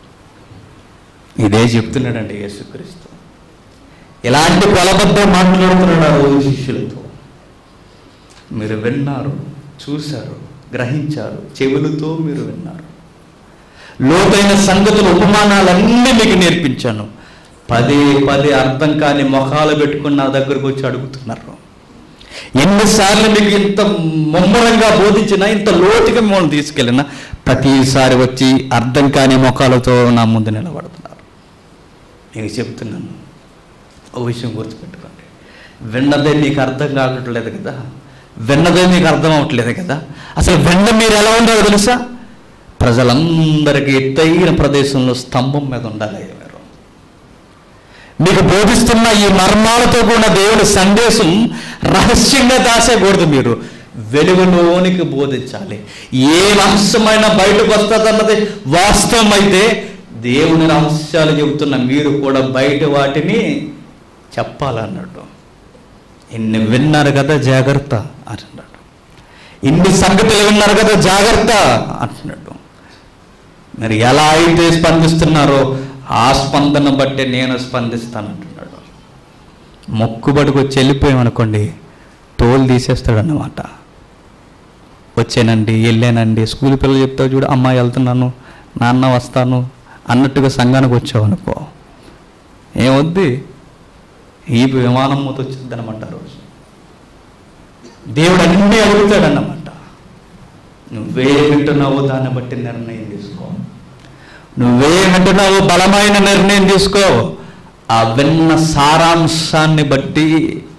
ఇదే చెప్తున్నాడండి యేసుక్రీస్తు ఇలాంటి కొలబద్దం మాట్లాడుతున్నాడు ఆ రోజు శిష్యులతో మీరు విన్నారు చూశారు గ్రహించారు చెవులతో మీరు విన్నారు లోతైన సంగతులు ఉపమానాలన్నీ మీకు నేర్పించాను పదే పదే అర్థం కాని మొఖాలు పెట్టుకుని నా దగ్గరకు వచ్చి అడుగుతున్నారు ఎన్నిసార్లు మీకు ఇంత ముమ్మరంగా బోధించినా ఇంత లోతుగా మిమ్మల్ని తీసుకెళ్ళినా ప్రతిసారి వచ్చి అర్థం కాని ముఖాలతో నా ముందు నిలబడుతున్నారు నేను చెప్తున్నాను ఓ విషయం గుర్తుపెట్టుకోండి విన్నదే మీకు అర్థం కావట్లేదు కదా విన్నదే మీకు అర్థం అవ్వట్లేదు కదా అసలు విన్న మీరు ఎలా ఉండాలో తెలుసా ప్రజలందరికీ ఎత్తైన ప్రదేశంలో స్తంభం మీద ఉండాలి మీరు మీకు బోధిస్తున్న ఈ మర్మాలతో కూడిన దేవుని సందేశం రహస్యంగా దాసేకూడదు మీరు వెలుగులోనికి బోధించాలి ఏ రహస్యమైన బయటకు వస్తుందన్నది వాస్తవం అయితే దేవుని రహస్యాలు చెబుతున్న మీరు కూడా బయట వాటిని చెప్పాలన్నాడు ఇన్ని విన్నారు కదా జాగ్రత్త అంటున్నాడు ఇన్ని సంగతులు విన్నారు కదా జాగ్రత్త అంటున్నాడు మరి ఎలా అయితే స్పందిస్తున్నారో ఆ స్పందన బట్టి నేను స్పందిస్తానంటున్నాడు మొక్కుబడికి వచ్చి వెళ్ళిపోయామనుకోండి తోలు తీసేస్తాడు అన్నమాట వచ్చానండి వెళ్ళానండి స్కూల్ పిల్లలు చెప్తావు చూడు అమ్మ వెళ్తున్నాను నాన్న వస్తాను అన్నట్టుగా సంఘానికి వచ్చావు అనుకో ఏమొద్ది ఈ విమానం మూత వచ్చింది అనమాట రోజు దేవుడు అన్నీ అడుగుతాడన్నమాట నువ్వే వింటున్నావో దాన్ని బట్టి నిర్ణయం తీసుకో నువ్వే వింటున్నావో బలమైన నిర్ణయం తీసుకో ఆ విన్న సారాంశాన్ని బట్టి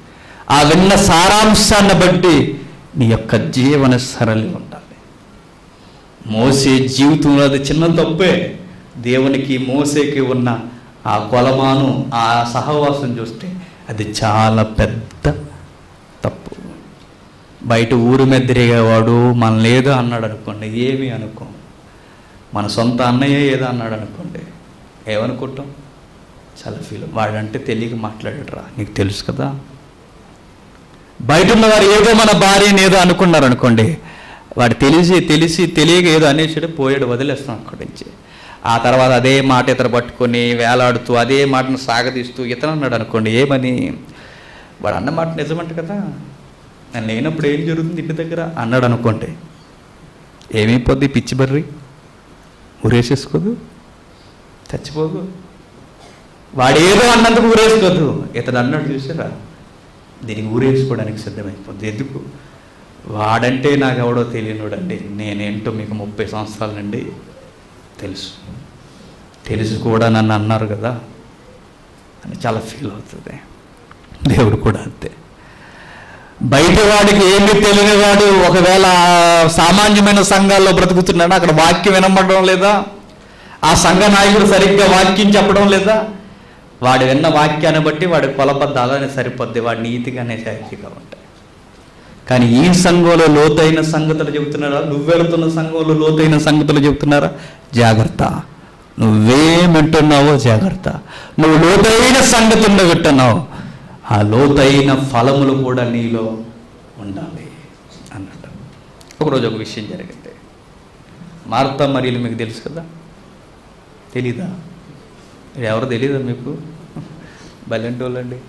ఆ విన్న సారాంశాన్ని బట్టి నీ యొక్క జీవన సరళి ఉండాలి మోసే జీవితంలో అది చిన్న తప్పే దేవునికి మోసేకి ఉన్న ఆ కొలమాను ఆ సహవాసం చూస్తే అది చాలా పెద్ద తప్పు బయట ఊరు మీద తిరిగేవాడు మన లేదో అన్నాడు అనుకోండి ఏమి అనుకో మన సొంత అన్నయ్య ఏదో అన్నాడు అనుకోండి ఏమనుకుంటాం చాలా ఫీల్ వాడంటే తెలియక మాట్లాడరా నీకు తెలుసు కదా బయట ఉన్నవారు ఏదో మన భార్యని ఏదో అనుకున్నారు అనుకోండి వాడు తెలిసి తెలిసి తెలియక ఏదో అనేసాడు పోయాడు వదిలేస్తాం అక్కడి నుంచి ఆ తర్వాత అదే మాట ఇతర పట్టుకొని వేలాడుతూ అదే మాటను సాగదీస్తూ ఇతను అన్నాడు అనుకోండి ఏమని వాడు అన్న మాట నిజమంట కదా నేను లేనప్పుడు ఏం జరుగుతుంది ఇంటి దగ్గర అన్నాడు అనుకోండి ఏమైపోద్ది పిచ్చి బర్రి ఊరేసేసుకోదు చచ్చిపోదు వాడు ఏదో అన్నందుకు ఊరేసుకోదు ఇతడు అన్నాడు చూసారా దీనికి ఊరేసుకోవడానికి సిద్ధమైపోద్ది ఎందుకు వాడంటే నాకు ఎవడో తెలియనుడండి నేనేంటో మీకు ముప్పై సంవత్సరాల నుండి తెలుసు తెలిసి కూడా నన్ను అన్నారు కదా అని చాలా ఫీల్ అవుతుంది దేవుడు కూడా అంతే బయట వాడికి ఏమి తెలియని వాడు ఒకవేళ సామాన్యమైన సంఘాల్లో బ్రతుకుతున్నాడు అక్కడ వాక్యం వినపడడం లేదా ఆ సంఘ నాయకుడు సరిగ్గా వాక్యం చెప్పడం లేదా వాడు విన్న వాక్యాన్ని బట్టి వాడి కొలబద్ద అలానే సరిపోద్ది వాడి నీతిగానే శాంతిగా ఉంటాయి కానీ ఈ సంఘంలో లోతైన సంగతులు చెబుతున్నారా నువ్వు వెళుతున్న సంఘంలో లోతైన సంగతులు చెబుతున్నారా జాగ్రత్త నువ్వేమింటున్నావో జాగ్రత్త నువ్వు లోతైన సంగతుల్లో వింటున్నావు ఆ లోతైన ఫలములు కూడా నీలో ఉండాలి అన్నట్టు ఒకరోజు ఒక విషయం జరిగింది మార్తా మరియలు మీకు తెలుసు కదా తెలీదా ఇది ఎవరు తెలీదా మీకు బలెంటోళ్ళండి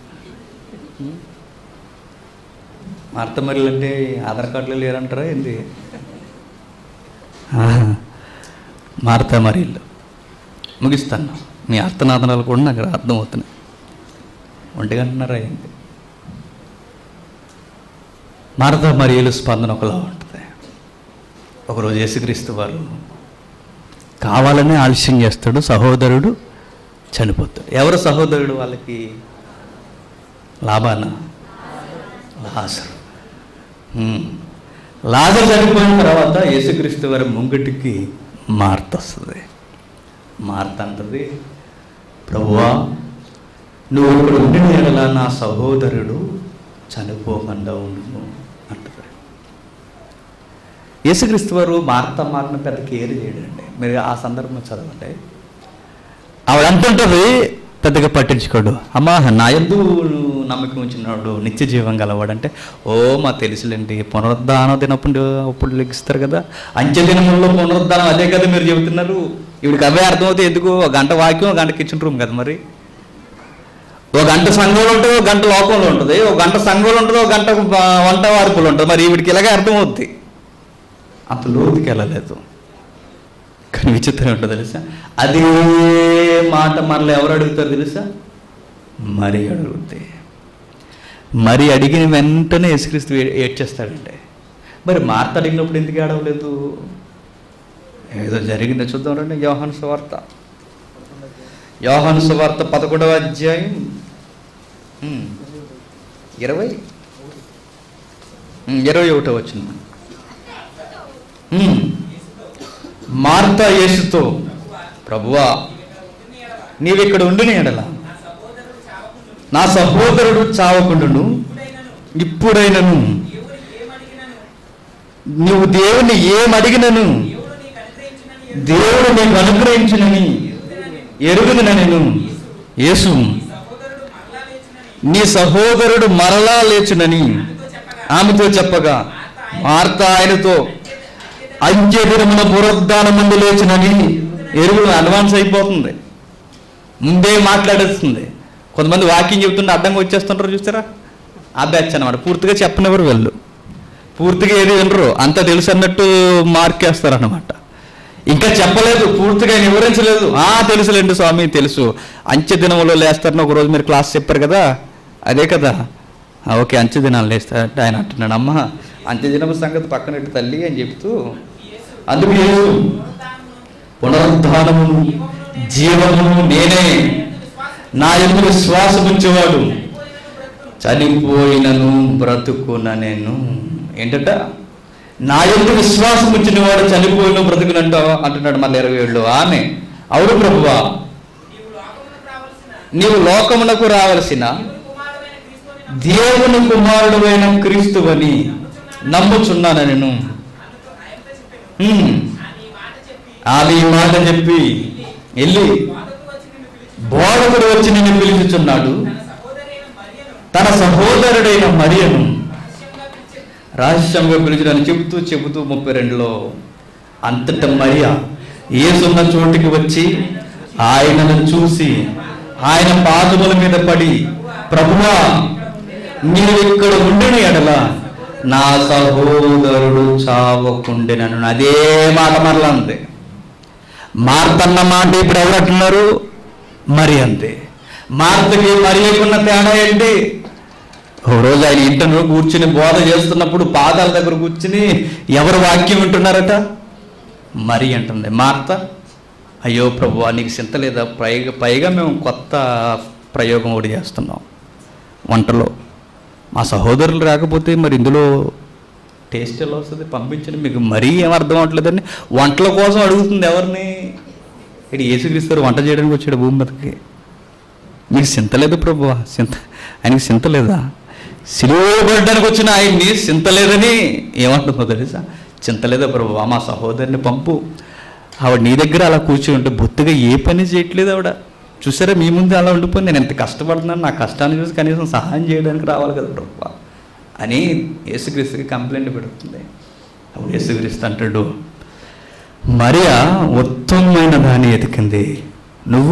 మార్త మరియలు అంటే ఆధార్ కార్డులో లేరంటారా ఏంది మార్త మరియలు ముగిస్తాను మీ అర్థనాదనాలు కూడా నాకు అర్థమవుతున్నాయి ఒంటి గంటన్నర అయింది మార్త మరియలు స్పందన ఒకలా ఉంటుంది ఒకరోజు యేసుక్రీస్తు వారు కావాలనే ఆలస్యం చేస్తాడు సహోదరుడు చనిపోతాడు ఎవరు సహోదరుడు వాళ్ళకి లాభాన లాజరు హ్మ్. లాజరు చనిపోయిన తర్వాత యేసుక్రీస్తు వారి ముంగటికి మార్త వస్తుంది మార్త అంటది ప్రభువా నువ్వు ఇక్కడ ఉండిన ఎడల నా సహోదరుడు చనిపోకుండా ఉండు అంటది యేసుక్రీస్తు వారు మార్త మాటను పెద్ద కేర్ చేయడండి మీరు ఆ సందర్భం చదవండి ఆవిడ అంటుంటుంది పెద్దగా పట్టించుకోడు అమ్మా నా ఎందు నమ్మకం ఉంచినాడు నిత్య జీవం గలవాడంటే ఓ మా తెలుసులేండి పునరుద్ధానం దినప్పుడు అప్పుడు లెగిస్తారు కదా అంచె దినముల్లో పునరుద్ధానం అదే కదా మీరు చెబుతున్నారు ఇవిడికి అవే అర్థమవుతాయి ఎందుకు ఒక గంట వాక్యం ఒక గంట కిచెన్ రూమ్ కదా మరి ఒక గంట సంఘంలో ఉంటుంది ఒక గంట లోకంలో ఉంటుంది ఒక గంట సంఘంలో ఉంటుంది ఒక గంట బ- వంట వార్పులు ఉంటుంది మరి వీడికి ఇలాగే అర్థమవుద్ది అంత లోతుకి వెళ్ళలేదు కానీ విచిత్రం ఏంటో తెలుసా అదే మాట మనలో ఎవరు అడుగుతారు తెలుసా మరి అడుగుతే మరి అడిగిన వెంటనే యేసుక్రీస్తు ఏ- ఏడ్చేస్తాడంటే మరి మార్త అడిగినప్పుడు ఎందుకు ఏడవలేదు ఏదో జరిగిందో చూద్దాం రండి యోహాను సువార్త యోహాను సువార్త పదకొండవ అధ్యాయం ఉమ్, ఇరవై ఉమ్, ఇరవై ఒకటో వచ్చింది మార్త యేసుతో ప్రభువా నీవిక్కడ ఉండిన ఎడల నా సహోదరుడు చావకుండును ఇప్పుడైనను నువ్వు దేవుని ఏమడిగినను దేవుడు నీకు అనుగ్రహించునని ఎరుగుదున నేను యేసు నీ సహోదరుడు మరలా లేచునని ఆమెతో చెప్పగా మార్త ఆయనతో అంచె దినమున పునరుద్ధానం ముందు లేచునని ఎరుగు అడ్వాన్స్ అయిపోతుంది ముందే మాట్లాడేస్తుంది కొంతమంది వాకింగ్ చెబుతుంటే అడ్డంగా వచ్చేస్తుంటారు చూస్తారా ఆ బ్యాచ్ అనమాట పూర్తిగా చెప్పనివ్వరు వెళ్ళు పూర్తిగా ఏది వినరు అంత తెలుసు అన్నట్టు మార్కేస్తారన్నమాట ఇంకా చెప్పలేదు పూర్తిగా ఆయన వివరించలేదు ఆ తెలుసులేండి స్వామి తెలుసు అంచె దినములో లేస్తారని ఒక రోజు మీరు క్లాస్ చెప్పారు కదా అదే కదా "ఆ, ఓకే అంచె దినాలు లేస్తారంటే ఆయన అంటున్నాడు అమ్మ అంచె దినము సంగతి పక్కనట్టు తల్లి అని చెప్తూ అందుకు యేసు పునరుద్ధానమును జీవమును నేనే నా ఎందు విశ్వాసం ఉంచేవాడు చనిపోయినను బ్రతుకున నేను ఏంటట నా యొక్క విశ్వాసం వచ్చిన వాడు చనిపోయిన బ్రతుకునంట అంటున్నాడు మళ్ళీ ఇరవై ఏళ్ళు ఆమె అవును ప్రభువా నీవు లోకమునకు రావలసిన నీవు లోకమునకు రావలసిన దేవుని కుమారుడైన దేవుని కుమారుడువైన క్రీస్తువని నమ్ముచున్నాను నేను అందుకు ఆయనతో చెప్పాను హ్మ్. అని ఈ మాట చెప్పి ఆమె ఈ మాట చెప్పి వెళ్ళి వాదకు వచ్చి నిన్ను పిలిచి బోధకుడు వచ్చి నిన్ను పిలుచుచున్నాడు తన సహోదరైన తన సహోదరుడైన మరియను మరియను రహస్యంగా పిలిచి రహస్యంగా పిలిచినని చెబుతూ చెబుతూ ముప్పై రెండులో అంతట మరియా ఏసున్న చోటికి వచ్చి ఆయనను చూసి ఆయన పాదముల మీద పడి ప్రభువా నీవు ఇక్కడ ఉండిన ఎడల నా సహోదరుడు చావకుండెనను అదే మాట మరలా ఉంది మార్తన్న మాట ఇప్పుడు ఎవరు అంటున్నారు మరి అంతే మార్తకి మరియకున్న తేడా ఏంటి ఓ రోజు ఆయన ఇంటను కూర్చుని బోధ చేస్తున్నప్పుడు పాదాల దగ్గర కూర్చుని ఎవరు వాక్యం వింటున్నారట మరి అంటుంది మార్త అయ్యో ప్రభు నీకు చింత లేదా పైగా పైగా మేము కొత్త ప్రయోగం ఒకటి చేస్తున్నాం వంటలో మా సహోదరులు రాకపోతే మరి ఇందులో టేస్ట్ ఎలా వస్తుంది పంపించండి మీకు మరీ ఏం అర్థం అవట్లేదండి వంటల కోసం అడుగుతుంది ఎవరిని ఇక్కడ యేసుక్రీస్తారు వంట చేయడానికి వచ్చాడు భూమి మీదకి మీకు చింత లేదు ప్రభు చింత ఆయనకి చింత లేదా సిలువ పడడానికి వచ్చిన ఆయన్ని చింత లేదని ఏమంటుందో తెలుసా చింత లేదా ప్రభు మా సహోదరిని పంపు ఆవిడ నీ దగ్గర అలా కూర్చుని ఉంటే బొత్తుగా ఏ పని చేయట్లేదు ఆవిడ చూసారా మీ ముందు అలా ఉండిపోయి నేను ఎంత కష్టపడుతున్నాను నా కష్టాన్ని చూసి కనీసం సహాయం చేయడానికి రావాలి కదా ప్రభు అని యేసుక్రీస్తుకి కంప్లైంట్ పెడుతుంది అప్పుడు యేసుక్రీస్తు అంటాడు మరియా ఉత్తమమైన దాన్ని ఎతికింది నువ్వు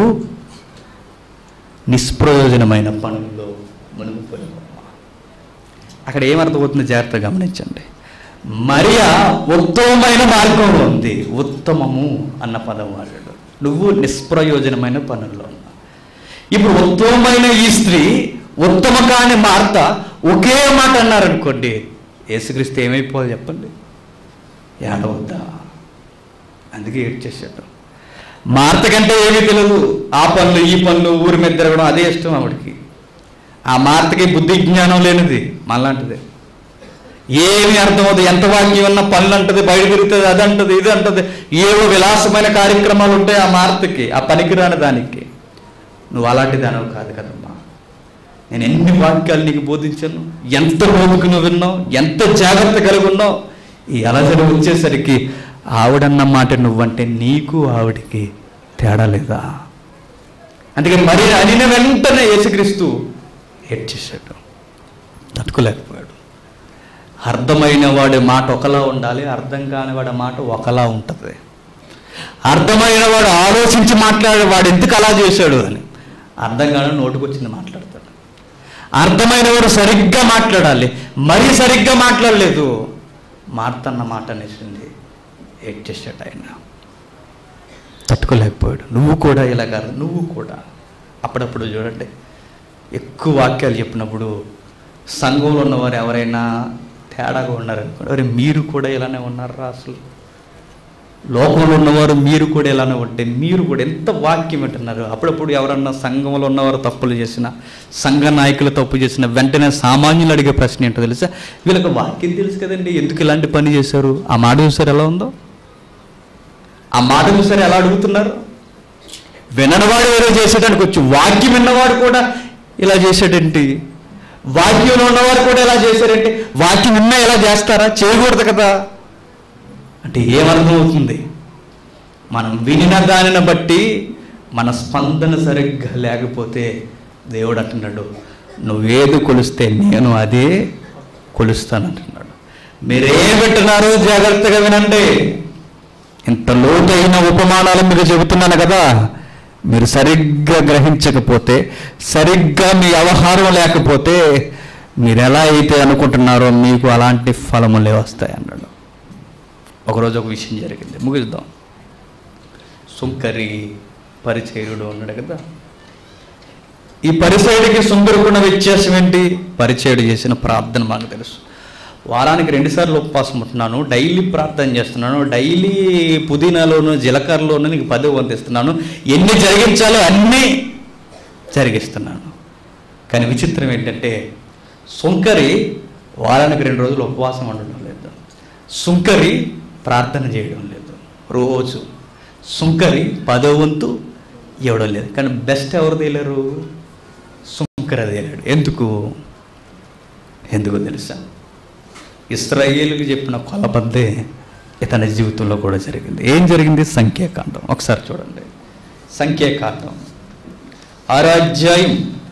నిష్ప్రయోజనమైన పనుల్లో మునిగిపోయావు అక్కడ ఏమర్థమవుతుంది జాగ్రత్తగా గమనించండి మరియా ఉత్తమమైన మార్గంలో ఉంది ఉత్తమము అన్న పదం వాడాడు నువ్వు నిష్ప్రయోజనమైన పనుల్లో ఉన్నావు ఇప్పుడు ఉత్తమమైన ఈ స్త్రీ ఉత్తమ కాని మార్త ఒకే మాట అన్నారనుకోండి యేసుక్రీస్తు ఏమైపోవాలి చెప్పండి ఏడవద్దా అందుకే ఏడ్చేసాడు మార్త కంటే ఏమీ తెలియదు ఆ పనులు ఈ పనులు ఊరి మీద తిరగడం అదే ఇష్టం ఆవిడకి ఆ మార్తకి బుద్ధి జ్ఞానం లేనిది మళ్ళంటిదే ఏమి అర్థమవుతుంది ఎంత వాక్యం ఉన్న పనులు అంటది బయట తిరుగుతుంది అది అంటది ఇది అంటది ఏవో విలాసమైన కార్యక్రమాలు ఉంటాయి ఆ మార్తకి ఆ పనికిరాని దానికి నువ్వు అలాంటి దానవు కాదు కదమ్మా నేను ఎన్ని వాక్యాలు నీకు బోధించాను ఎంత ఓపిక నువ్వు విన్నావు ఎంత జాగ్రత్త కలిగి ఉన్నావు ఈ అలజడి వచ్చేసరికి ఆవిడన్న మాట నువ్వంటే నీకు ఆవిడికి తేడా లేదా అందుకే మరి అనిన వెంటనే యేసుక్రీస్తు ఏడ్చేశాడు తట్టుకోలేకపోయాడు అర్థమైన వాడి మాట ఒకలా ఉండాలి అర్థం కాని వాడి మాట ఒకలా ఉంటుంది అర్థమైన వాడు ఆలోచించి మాట్లాడే వాడు ఎందుకు అలా చేశాడు అని అర్థం కాని నోటుకొచ్చింది మాట్లాడతాడు అర్థమైన వాడు సరిగ్గా మాట్లాడాలి మరీ సరిగ్గా మాట్లాడలేదు మార్తన్న మాట అనేసింది ఏడ్చేసాడు ఆయన తట్టుకోలేకపోయాడు నువ్వు కూడా ఇలా కాదు నువ్వు కూడా అప్పుడప్పుడు చూడండి ఎక్కువ వాక్యాలు చెప్పినప్పుడు సంఘంలో ఉన్నవారు ఎవరైనా తేడాగా ఉన్నారనుకోండి అరే మీరు కూడా ఇలానే ఉన్నారా అసలు లోకంలో ఉన్నవారు మీరు కూడా ఇలానే ఉంటే మీరు కూడా ఎంత వాక్యం వింటున్నారు అప్పుడప్పుడు ఎవరన్నా సంఘంలో ఉన్నవారు తప్పులు చేసిన సంఘ నాయకులు తప్పు చేసిన వెంటనే సామాన్యులు అడిగే ప్రశ్న ఏంటో తెలుసా వీళ్ళకి వాక్యం తెలుసు కదండి ఎందుకు ఇలాంటి పని చేశారు ఆ మాట చూసారు ఎలా ఉందో ఆ మాట చూసారు ఎలా అడుగుతున్నారు విననివాడు ఏదో చేసేటానికి వచ్చి వాక్యం విన్నవాడు కూడా ఇలా చేశాడేంటి వాక్యంలో ఉన్నవారు కూడా ఇలా చేశారంటే వాక్యం విన్నా ఎలా చేస్తారా చేయకూడదు కదా అంటే ఏమర్థం అవుతుంది మనం వినిన దానిని బట్టి మన స్పందన సరిగ్గా లేకపోతే దేవుడు అంటున్నాడు నువ్వేది కొలిస్తే నేను అదే కొలుస్తాను అంటున్నాడు మీరేం వింటున్నారో జాగ్రత్తగా వినండి ఇంత లోతైన ఉపమానాలు మీకు చెబుతున్నాను కదా మీరు సరిగ్గా గ్రహించకపోతే సరిగ్గా మీ వ్యవహారం లేకపోతే మీరు ఎలా అయితే అనుకుంటున్నారో మీకు అలాంటి ఫలములే వస్తాయి అన్నాడు ఒకరోజు ఒక విషయం జరిగింది ముగిద్దాం సుంకరి పరిచయుడు ఉన్నాడు కదా ఈ పరిచయుడికి సుంకరుకున్న వ్యత్యాసం ఏంటి పరిచయుడు చేసిన ప్రార్థన మాకు తెలుసు వారానికి రెండుసార్లు ఉపవాసం ఉంటున్నాను డైలీ ప్రార్థన చేస్తున్నాను డైలీ పుదీనాలోను జీలకర్రలోను నీకు పదవి వందిస్తున్నాను ఎన్ని జరిగించాలో అన్నీ జరిగిస్తున్నాను కానీ విచిత్రం ఏంటంటే సుంకరి వారానికి రెండు రోజులు ఉపవాసం ఉండడం లేదు సుంకరి ప్రార్థన చేయడం లేదు రోజు సుంకరి పదో వంతు ఇవ్వడం లేదు కానీ బెస్ట్ ఎవరు తేలేరు సుంకర తేలాడు ఎందుకు ఎందుకు తెలుసా ఇస్రాయేలుకి చెప్పిన కొలబద్దే ఇతని జీవితంలో కూడా జరిగింది ఏం జరిగింది సంఖ్యాకాండం ఒకసారి చూడండి సంఖ్యాకాండం ఆరో అధ్యాయం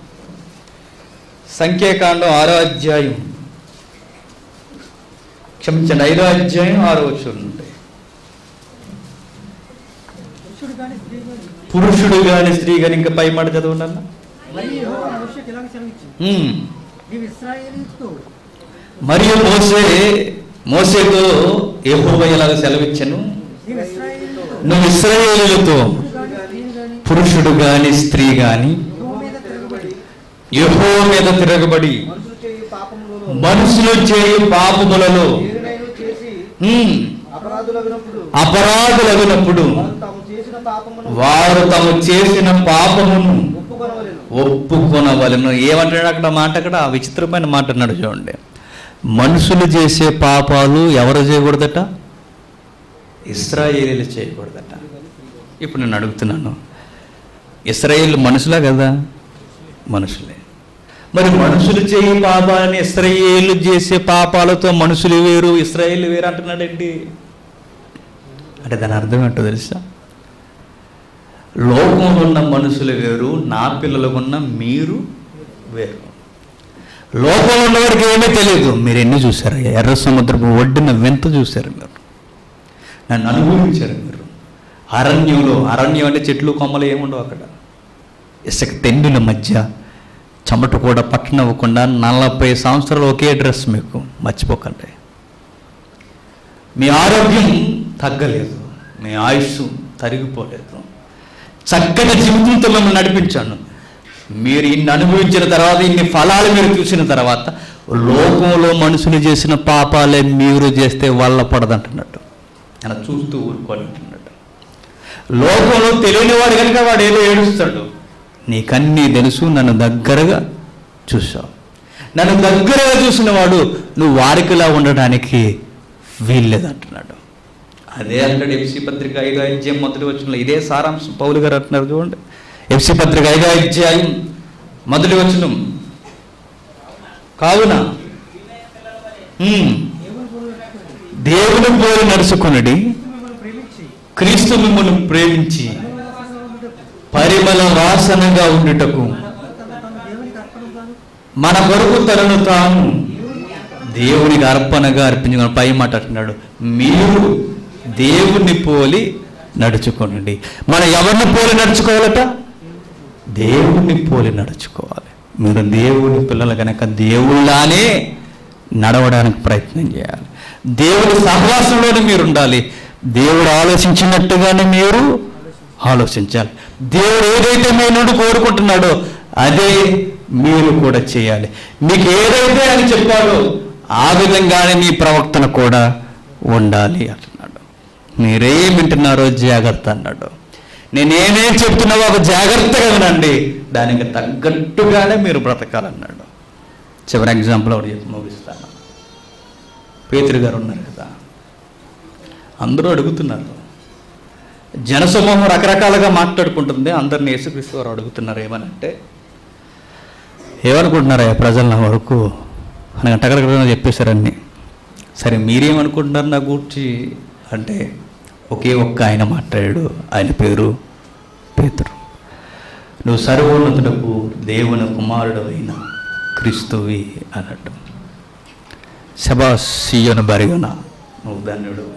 సంఖ్యాకాండం ఆరో అధ్యాయం క్షమించండి ఐదో అధ్యాయం ఆరో చూడండి పురుషుడు కానీ స్త్రీ కానీ పురుషుడు కానీ స్త్రీ కానీ ఇంకా పై మాట చదవండి అన్న మరి యెహోవా మోషేకి ఇలాగ సెలవిచ్చింది ఉమ్. నీవు ఇశ్రాయేలీయులతో మరియు మోసే మోసేతో యెహోవా ఇలాగ సెలవిచ్చను నీవు ఇశ్రాయేలీయులతో నువ్వు ఇస్రాయేలులతో పురుషుడు కానీ స్త్రీ కానీ పురుషుడు గాని స్త్రీ గాని యెహోవా మీద తిరగబడి యెహో మీద తిరగబడి మనుషులు చేయు పాపములలో మనుషులు చేయు పాపములలో ఏదైనా చేసి ఉమ్, అపరాధులగినప్పుడు అపరాధులగినప్పుడు వారు తాము చేసిన పాపమును వారు తాము చేసిన పాపమును ఒప్పుకొనవలెను ఒప్పుకొనవలను ఏమంటాడు అక్కడ మాట అక్కడ ఆ విచిత్రమైన మాట అన్నాడు చూడండి మనుషులు చేసే పాపాలు ఎవరు చేయకూడదట ఇస్రాయేలీలు చేయకూడదట ఇప్పుడు నేను అడుగుతున్నాను ఇస్రాయేల్ మనుషులా కదా మనుషులే మరి మనుషులు చేయి పాపాలని ఇస్రాయేలు చేసే పాపాలతో మనుషులు వేరు ఇస్రాయేల్ వేరు అంటున్నాడండి అంటే దాని అర్థం ఏంటో తెలుసా లోకంలో ఉన్న మనుషులు వేరు నా పిల్లలకు ఉన్న మీరు వేరు లోకంలో ఉన్నవారికి ఏమీ తెలియదు మీరు ఎన్ని చూశారు ఎర్ర సముద్రపు ఒడ్డున వింత చూశారు మీరు నన్ను అనుభవించారు మీరు అరణ్యంలో అరణ్యం అంటే చెట్లు కొమ్మలు ఏముండవు అక్కడ ఇసుక తెండుల మధ్య చెమట కూడా పట్టనవ్వకుండా నలభై సంవత్సరాలు ఒకే డ్రెస్ మీకు మర్చిపోకండి మీ ఆరోగ్యం తగ్గలేదు మీ ఆయుష్ తరిగిపోలేదు చక్కటి జీవితంతో మిమ్మల్ని నడిపించాను మీరు ఇన్ని అనుభవించిన తర్వాత ఇన్ని ఫలాలు మీరు చూసిన తర్వాత లోకంలో మనుషులు చేసిన పాపాలే మీరు చేస్తే వల్ల పడదంటున్నట్టు అలా చూస్తూ ఊరుకోవాలి అంటున్నట్టు లోకంలో తెలియని వాడు కనుక వాడు ఏదో ఏడుస్తాడు నీకన్నీ తెలుసు నన్ను దగ్గరగా చూసావు నన్ను దగ్గరగా చూసిన వాడు నువ్వు వారికిలా ఉండడానికి వీల్లేదు అంటున్నాడు అదే అంటాడు ఎఫ్సి పత్రిక ఐదో అధ్యాయం మొదటి వచ్చిన ఇదే సారాంశం పౌలు గారు అంటున్నారు చూడండి ఎఫ్సి పత్రిక ఐదో అధ్యాయం మొదటి వచనం కావున ఉమ్, దేవుని పోలి నడుచుకునడి మిమ్మల్ని ప్రేమించి క్రీస్తు మిమ్మల్ని ప్రేమించి మనోవాసనగా ఉండుటకు, పరిమళ వాసనగా ఉండుటకు తన తన దేవునికి అర్పణ తాను మన కొరకు తనను తాను దేవునికి అర్పణగా అర్పించుకున్న పై మాట అంటున్నాడు మీరు దేవుణ్ణి పోలి నడుచుకోనండి మనం ఎవరిని పోలి నడుచుకోవాలట దేవుణ్ణి పోలి నడుచుకోవాలి మీరు దేవుని పిల్లలు కనుక దేవుళ్ళానే నడవడానికి ప్రయత్నం చేయాలి దేవుడి సహవాసంలోనే మీరు ఉండాలి దేవుడు ఆలోచించినట్టుగానే మీరు ఆలోచించాలి దేవుడు ఏదైతే మీ నుండి కోరుకుంటున్నాడో అదే మీరు కూడా చేయాలి మీకు ఏదైతే అని చెప్పాడో ఆ విధంగానే మీ ప్రవర్తన కూడా ఉండాలి అంటున్నాడు మీరేం వింటున్నారో జాగ్రత్త అన్నాడు నేనేమేం చెప్తున్నావో ఒక జాగ్రత్తగా వినండి దానికి తగ్గట్టుగానే మీరు బ్రతకాలన్నాడు చివరి ఎగ్జాంపుల్ ఒకటి చెప్పి ముగిస్తాను పేతురు గారు ఉన్నారు కదా అందరూ అడుగుతున్నారు జనసమూహం రకరకాలుగా మాట్లాడుకుంటుంది అందరిని యేసుక్రీస్తు వారు అడుగుతున్నారు ఏమనంటే ఏమనుకుంటున్నారా ప్రజలు నా వరకు అని టకరకగా చెప్పేశారన్ని సరే మీరేమనుకుంటున్నారు నా గూర్చి అంటే ఒకే ఒక్క ఆయన మాట్లాడాడు ఆయన పేరు పేతురు నువ్వు సర్వోన్నతుడకు దేవుని కుమారుడు అయిన క్రీస్తువి అన్నట్టు శబాసియోను బరిగన నువ్వు ధన్యుడు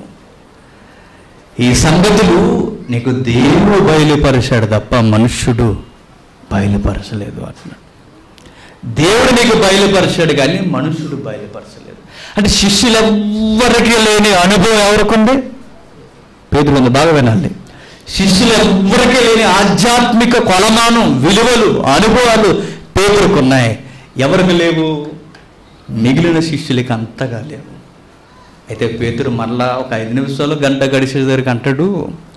ఈ సంగతులు నీకు దేవుడు బయలుపరిచాడు తప్ప మనుష్యుడు బయలుపరచలేదు అంటున్నాడు దేవుడు నీకు బయలుపరిచాడు కానీ మనుషుడు బయలుపరచలేదు అంటే శిష్యులెవ్వరికి లేని అనుభవం ఎవరికుంది పేదలు ఉంది బాగా వినాలి శిష్యులెవ్వరికి లేని ఆధ్యాత్మిక కొలమానం విలువలు అనుభవాలు పేదరుకున్నాయి ఎవరికి లేవు మిగిలిన శిష్యులకి అంతగా లేవు అయితే పేతురు మరలా ఒక ఐదు నిమిషాలు గంట గడిచేసరికి అంటాడు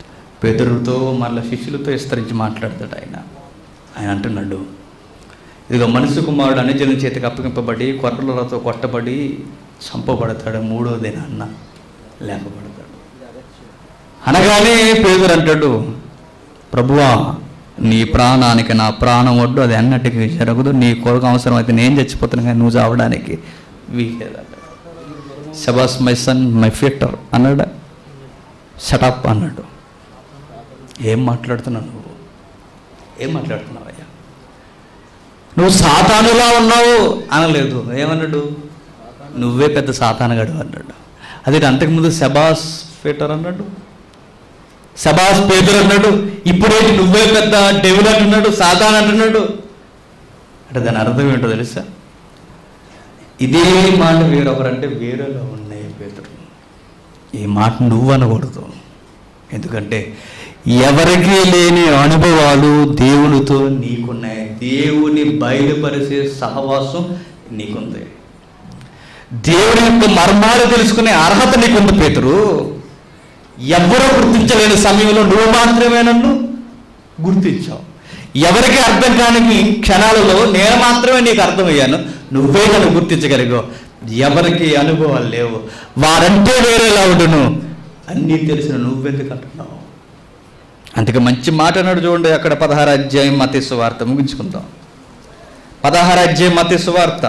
పేతురుతో మరలా శిష్యులతో విస్తరించి మాట్లాడతాడు ఆయన ఆయన అంటున్నాడు ఇదిగో మనుషు కుమారుడు అనుజనుల చేతికి అప్పగింపబడి కొర్రలతో కొట్టబడి చంపబడతాడు మూడో దినాన్న లేపబడతాడు అనగానే పేదరు అంటాడు ప్రభువా నీ ప్రాణానికి నా ప్రాణం ఒడ్డు అది అన్నట్టుగా జరగదు నీ కొరకు అవసరం అయితే నేను చచ్చిపోతాను కానీ నువ్వు చావడానికి వీలేదట శబాస్ మై సన్ మై ఫిటర్ అన్నాడు షటప్ అన్నాడు ఏం మాట్లాడుతున్నావు నువ్వు ఏం మాట్లాడుతున్నావు అయ్యా నువ్వు సాతానులా ఉన్నావు అనలేదు ఏమన్నాడు నువ్వే పెద్ద సాతానగాడు అన్నాడు అదే అంతకుముందు శబాస్ ఫిటర్ అన్నాడు శబాస్ పేదరు అన్నాడు ఇప్పుడేంటి నువ్వే పెద్ద డెవిల్ అంటున్నాడు సాతాన్ అంటున్నాడు అంటే దాని అర్థం ఏంటో తెలుసా ఇదే మాట వేరొకరంటే వేరేలో ఉన్నాయి పేదరు ఈ మాట నువ్వు అనకూడదు ఎందుకంటే ఎవరికీ లేని అనుభవాలు దేవునితో నీకున్నాయి దేవుని బయలుపరిచే సహవాసం నీకుంది దేవుని యొక్క మర్మాలు తెలుసుకునే అర్హత నీకుంది పేతురు ఎవరో గుర్తించలేని సమయంలో నువ్వు మాత్రమే నన్ను గుర్తించావు ఎవరికి అర్థం కాని క్షణాలలో నేను మాత్రమే నీకు అర్థమయ్యాను నువ్వే నన్ను గుర్తించగలిగావు ఎవరికి అనుభవాలు లేవు వారంటే వేరేలా ఉండును అన్నీ తెలిసిన నువ్వెందుకు అంటున్నావు అందుకే మంచి మాట అన్నాడు చూడండి అక్కడ పదహారు అధ్యాయం మతి సువార్త ముగించుకుందాం పదహారు అధ్యాయం మతి సువార్త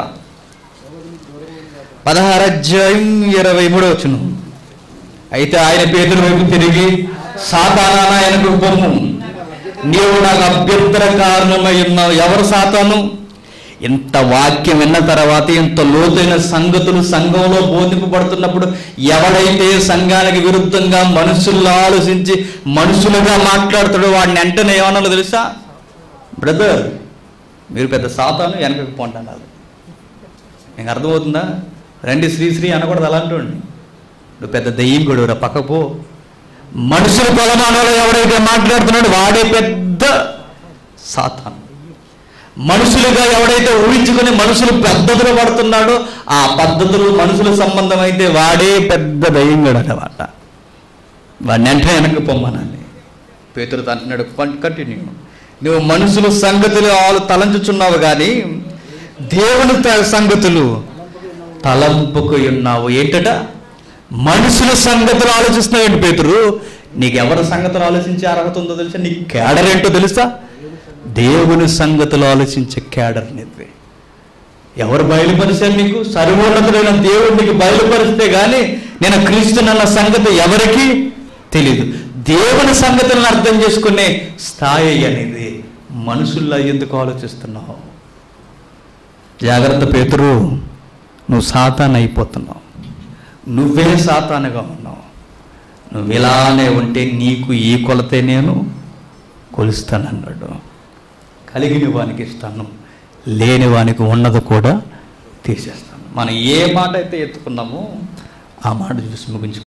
పదహారు అధ్యాయం ఇరవై మూడో వచ్చును అయితే ఆయన పేదల వైపు తిరిగి సాతానా ఆయనకు బొమ్ము నీవు నాకు అభ్యంతర కారణమై ఉన్నావు ఎవరు సాతాను ఇంత వాక్యం విన్న తర్వాత ఇంత లోతైన సంగతులు సంఘంలో బోధింపబడుతున్నప్పుడు ఎవడైతే సంఘానికి విరుద్ధంగా మనుషుల్లో ఆలోచించి మనుషులుగా మాట్లాడుతాడో వాడిని వెంటనే ఏమన్నాలో తెలుసా బ్రదర్ మీరు పెద్ద సాతాను వెనకకు పోండి అన్నారు నీకు అర్థమవుతుందా రండి శ్రీశ్రీ అనకూడదు అలాంటి నువ్వు పెద్ద దెయ్యం కూడా పక్కపో మనుషుల కొలమానంలో ఎవడైతే మాట్లాడుతున్నాడో వాడే పెద్ద సాతాను మనుషులుగా ఎవడైతే ఊహించుకుని మనుషులు పద్ధతులు పడుతున్నాడో ఆ పద్ధతులు మనుషుల సంబంధం అయితే వాడే పెద్ద దయ్యంగాడు అనమాట వాడిని వెంటనే వెనక్కి పొమ్మనాలి పేతురు అంటున్నాడు కంటిన్యూ నువ్వు మనుషుల సంగతులు వాళ్ళు తలంచుచున్నావు కానీ దేవుని త- సంగతులు తలంపుకు ఉన్నావు ఏంటట మనుషుల సంగతులు ఆలోచిస్తున్నావు ఏంటి పేతురు నీకు ఎవరి సంగతులు ఆలోచించే అర్హత ఉందో తెలుసా నీ కేడర్ ఏంటో తెలుసా దేవుని సంగతులు ఆలోచించే కేడర్ నీది ఎవరు బయలుపరిచారు నీకు సర్వోన్నతుడైన దేవుడు నీకు బయలుపరిస్తే గాని నేను క్రీస్తునన్న సంగతి ఎవరికి తెలీదు దేవుని సంగతులను అర్థం చేసుకునే స్థాయి అనేది మనుషుల్లో ఎందుకు ఆలోచిస్తున్నావు జాగ్రత్త పేతురు నువ్వు సాతాన్ అయిపోతున్నావు నువ్వే సాతానుగా ఉన్నావు నువ్వు ఇలానే ఉంటే నీకు ఈ కొలతే నేను కొలుస్తానన్నాడు కలిగిన వానికి ఇస్తాను లేని వానికి ఉన్నది కూడా తీసేస్తాను మనం ఏ మాట అయితే ఎత్తుకున్నామో ఆ మాట చూసి ముగించు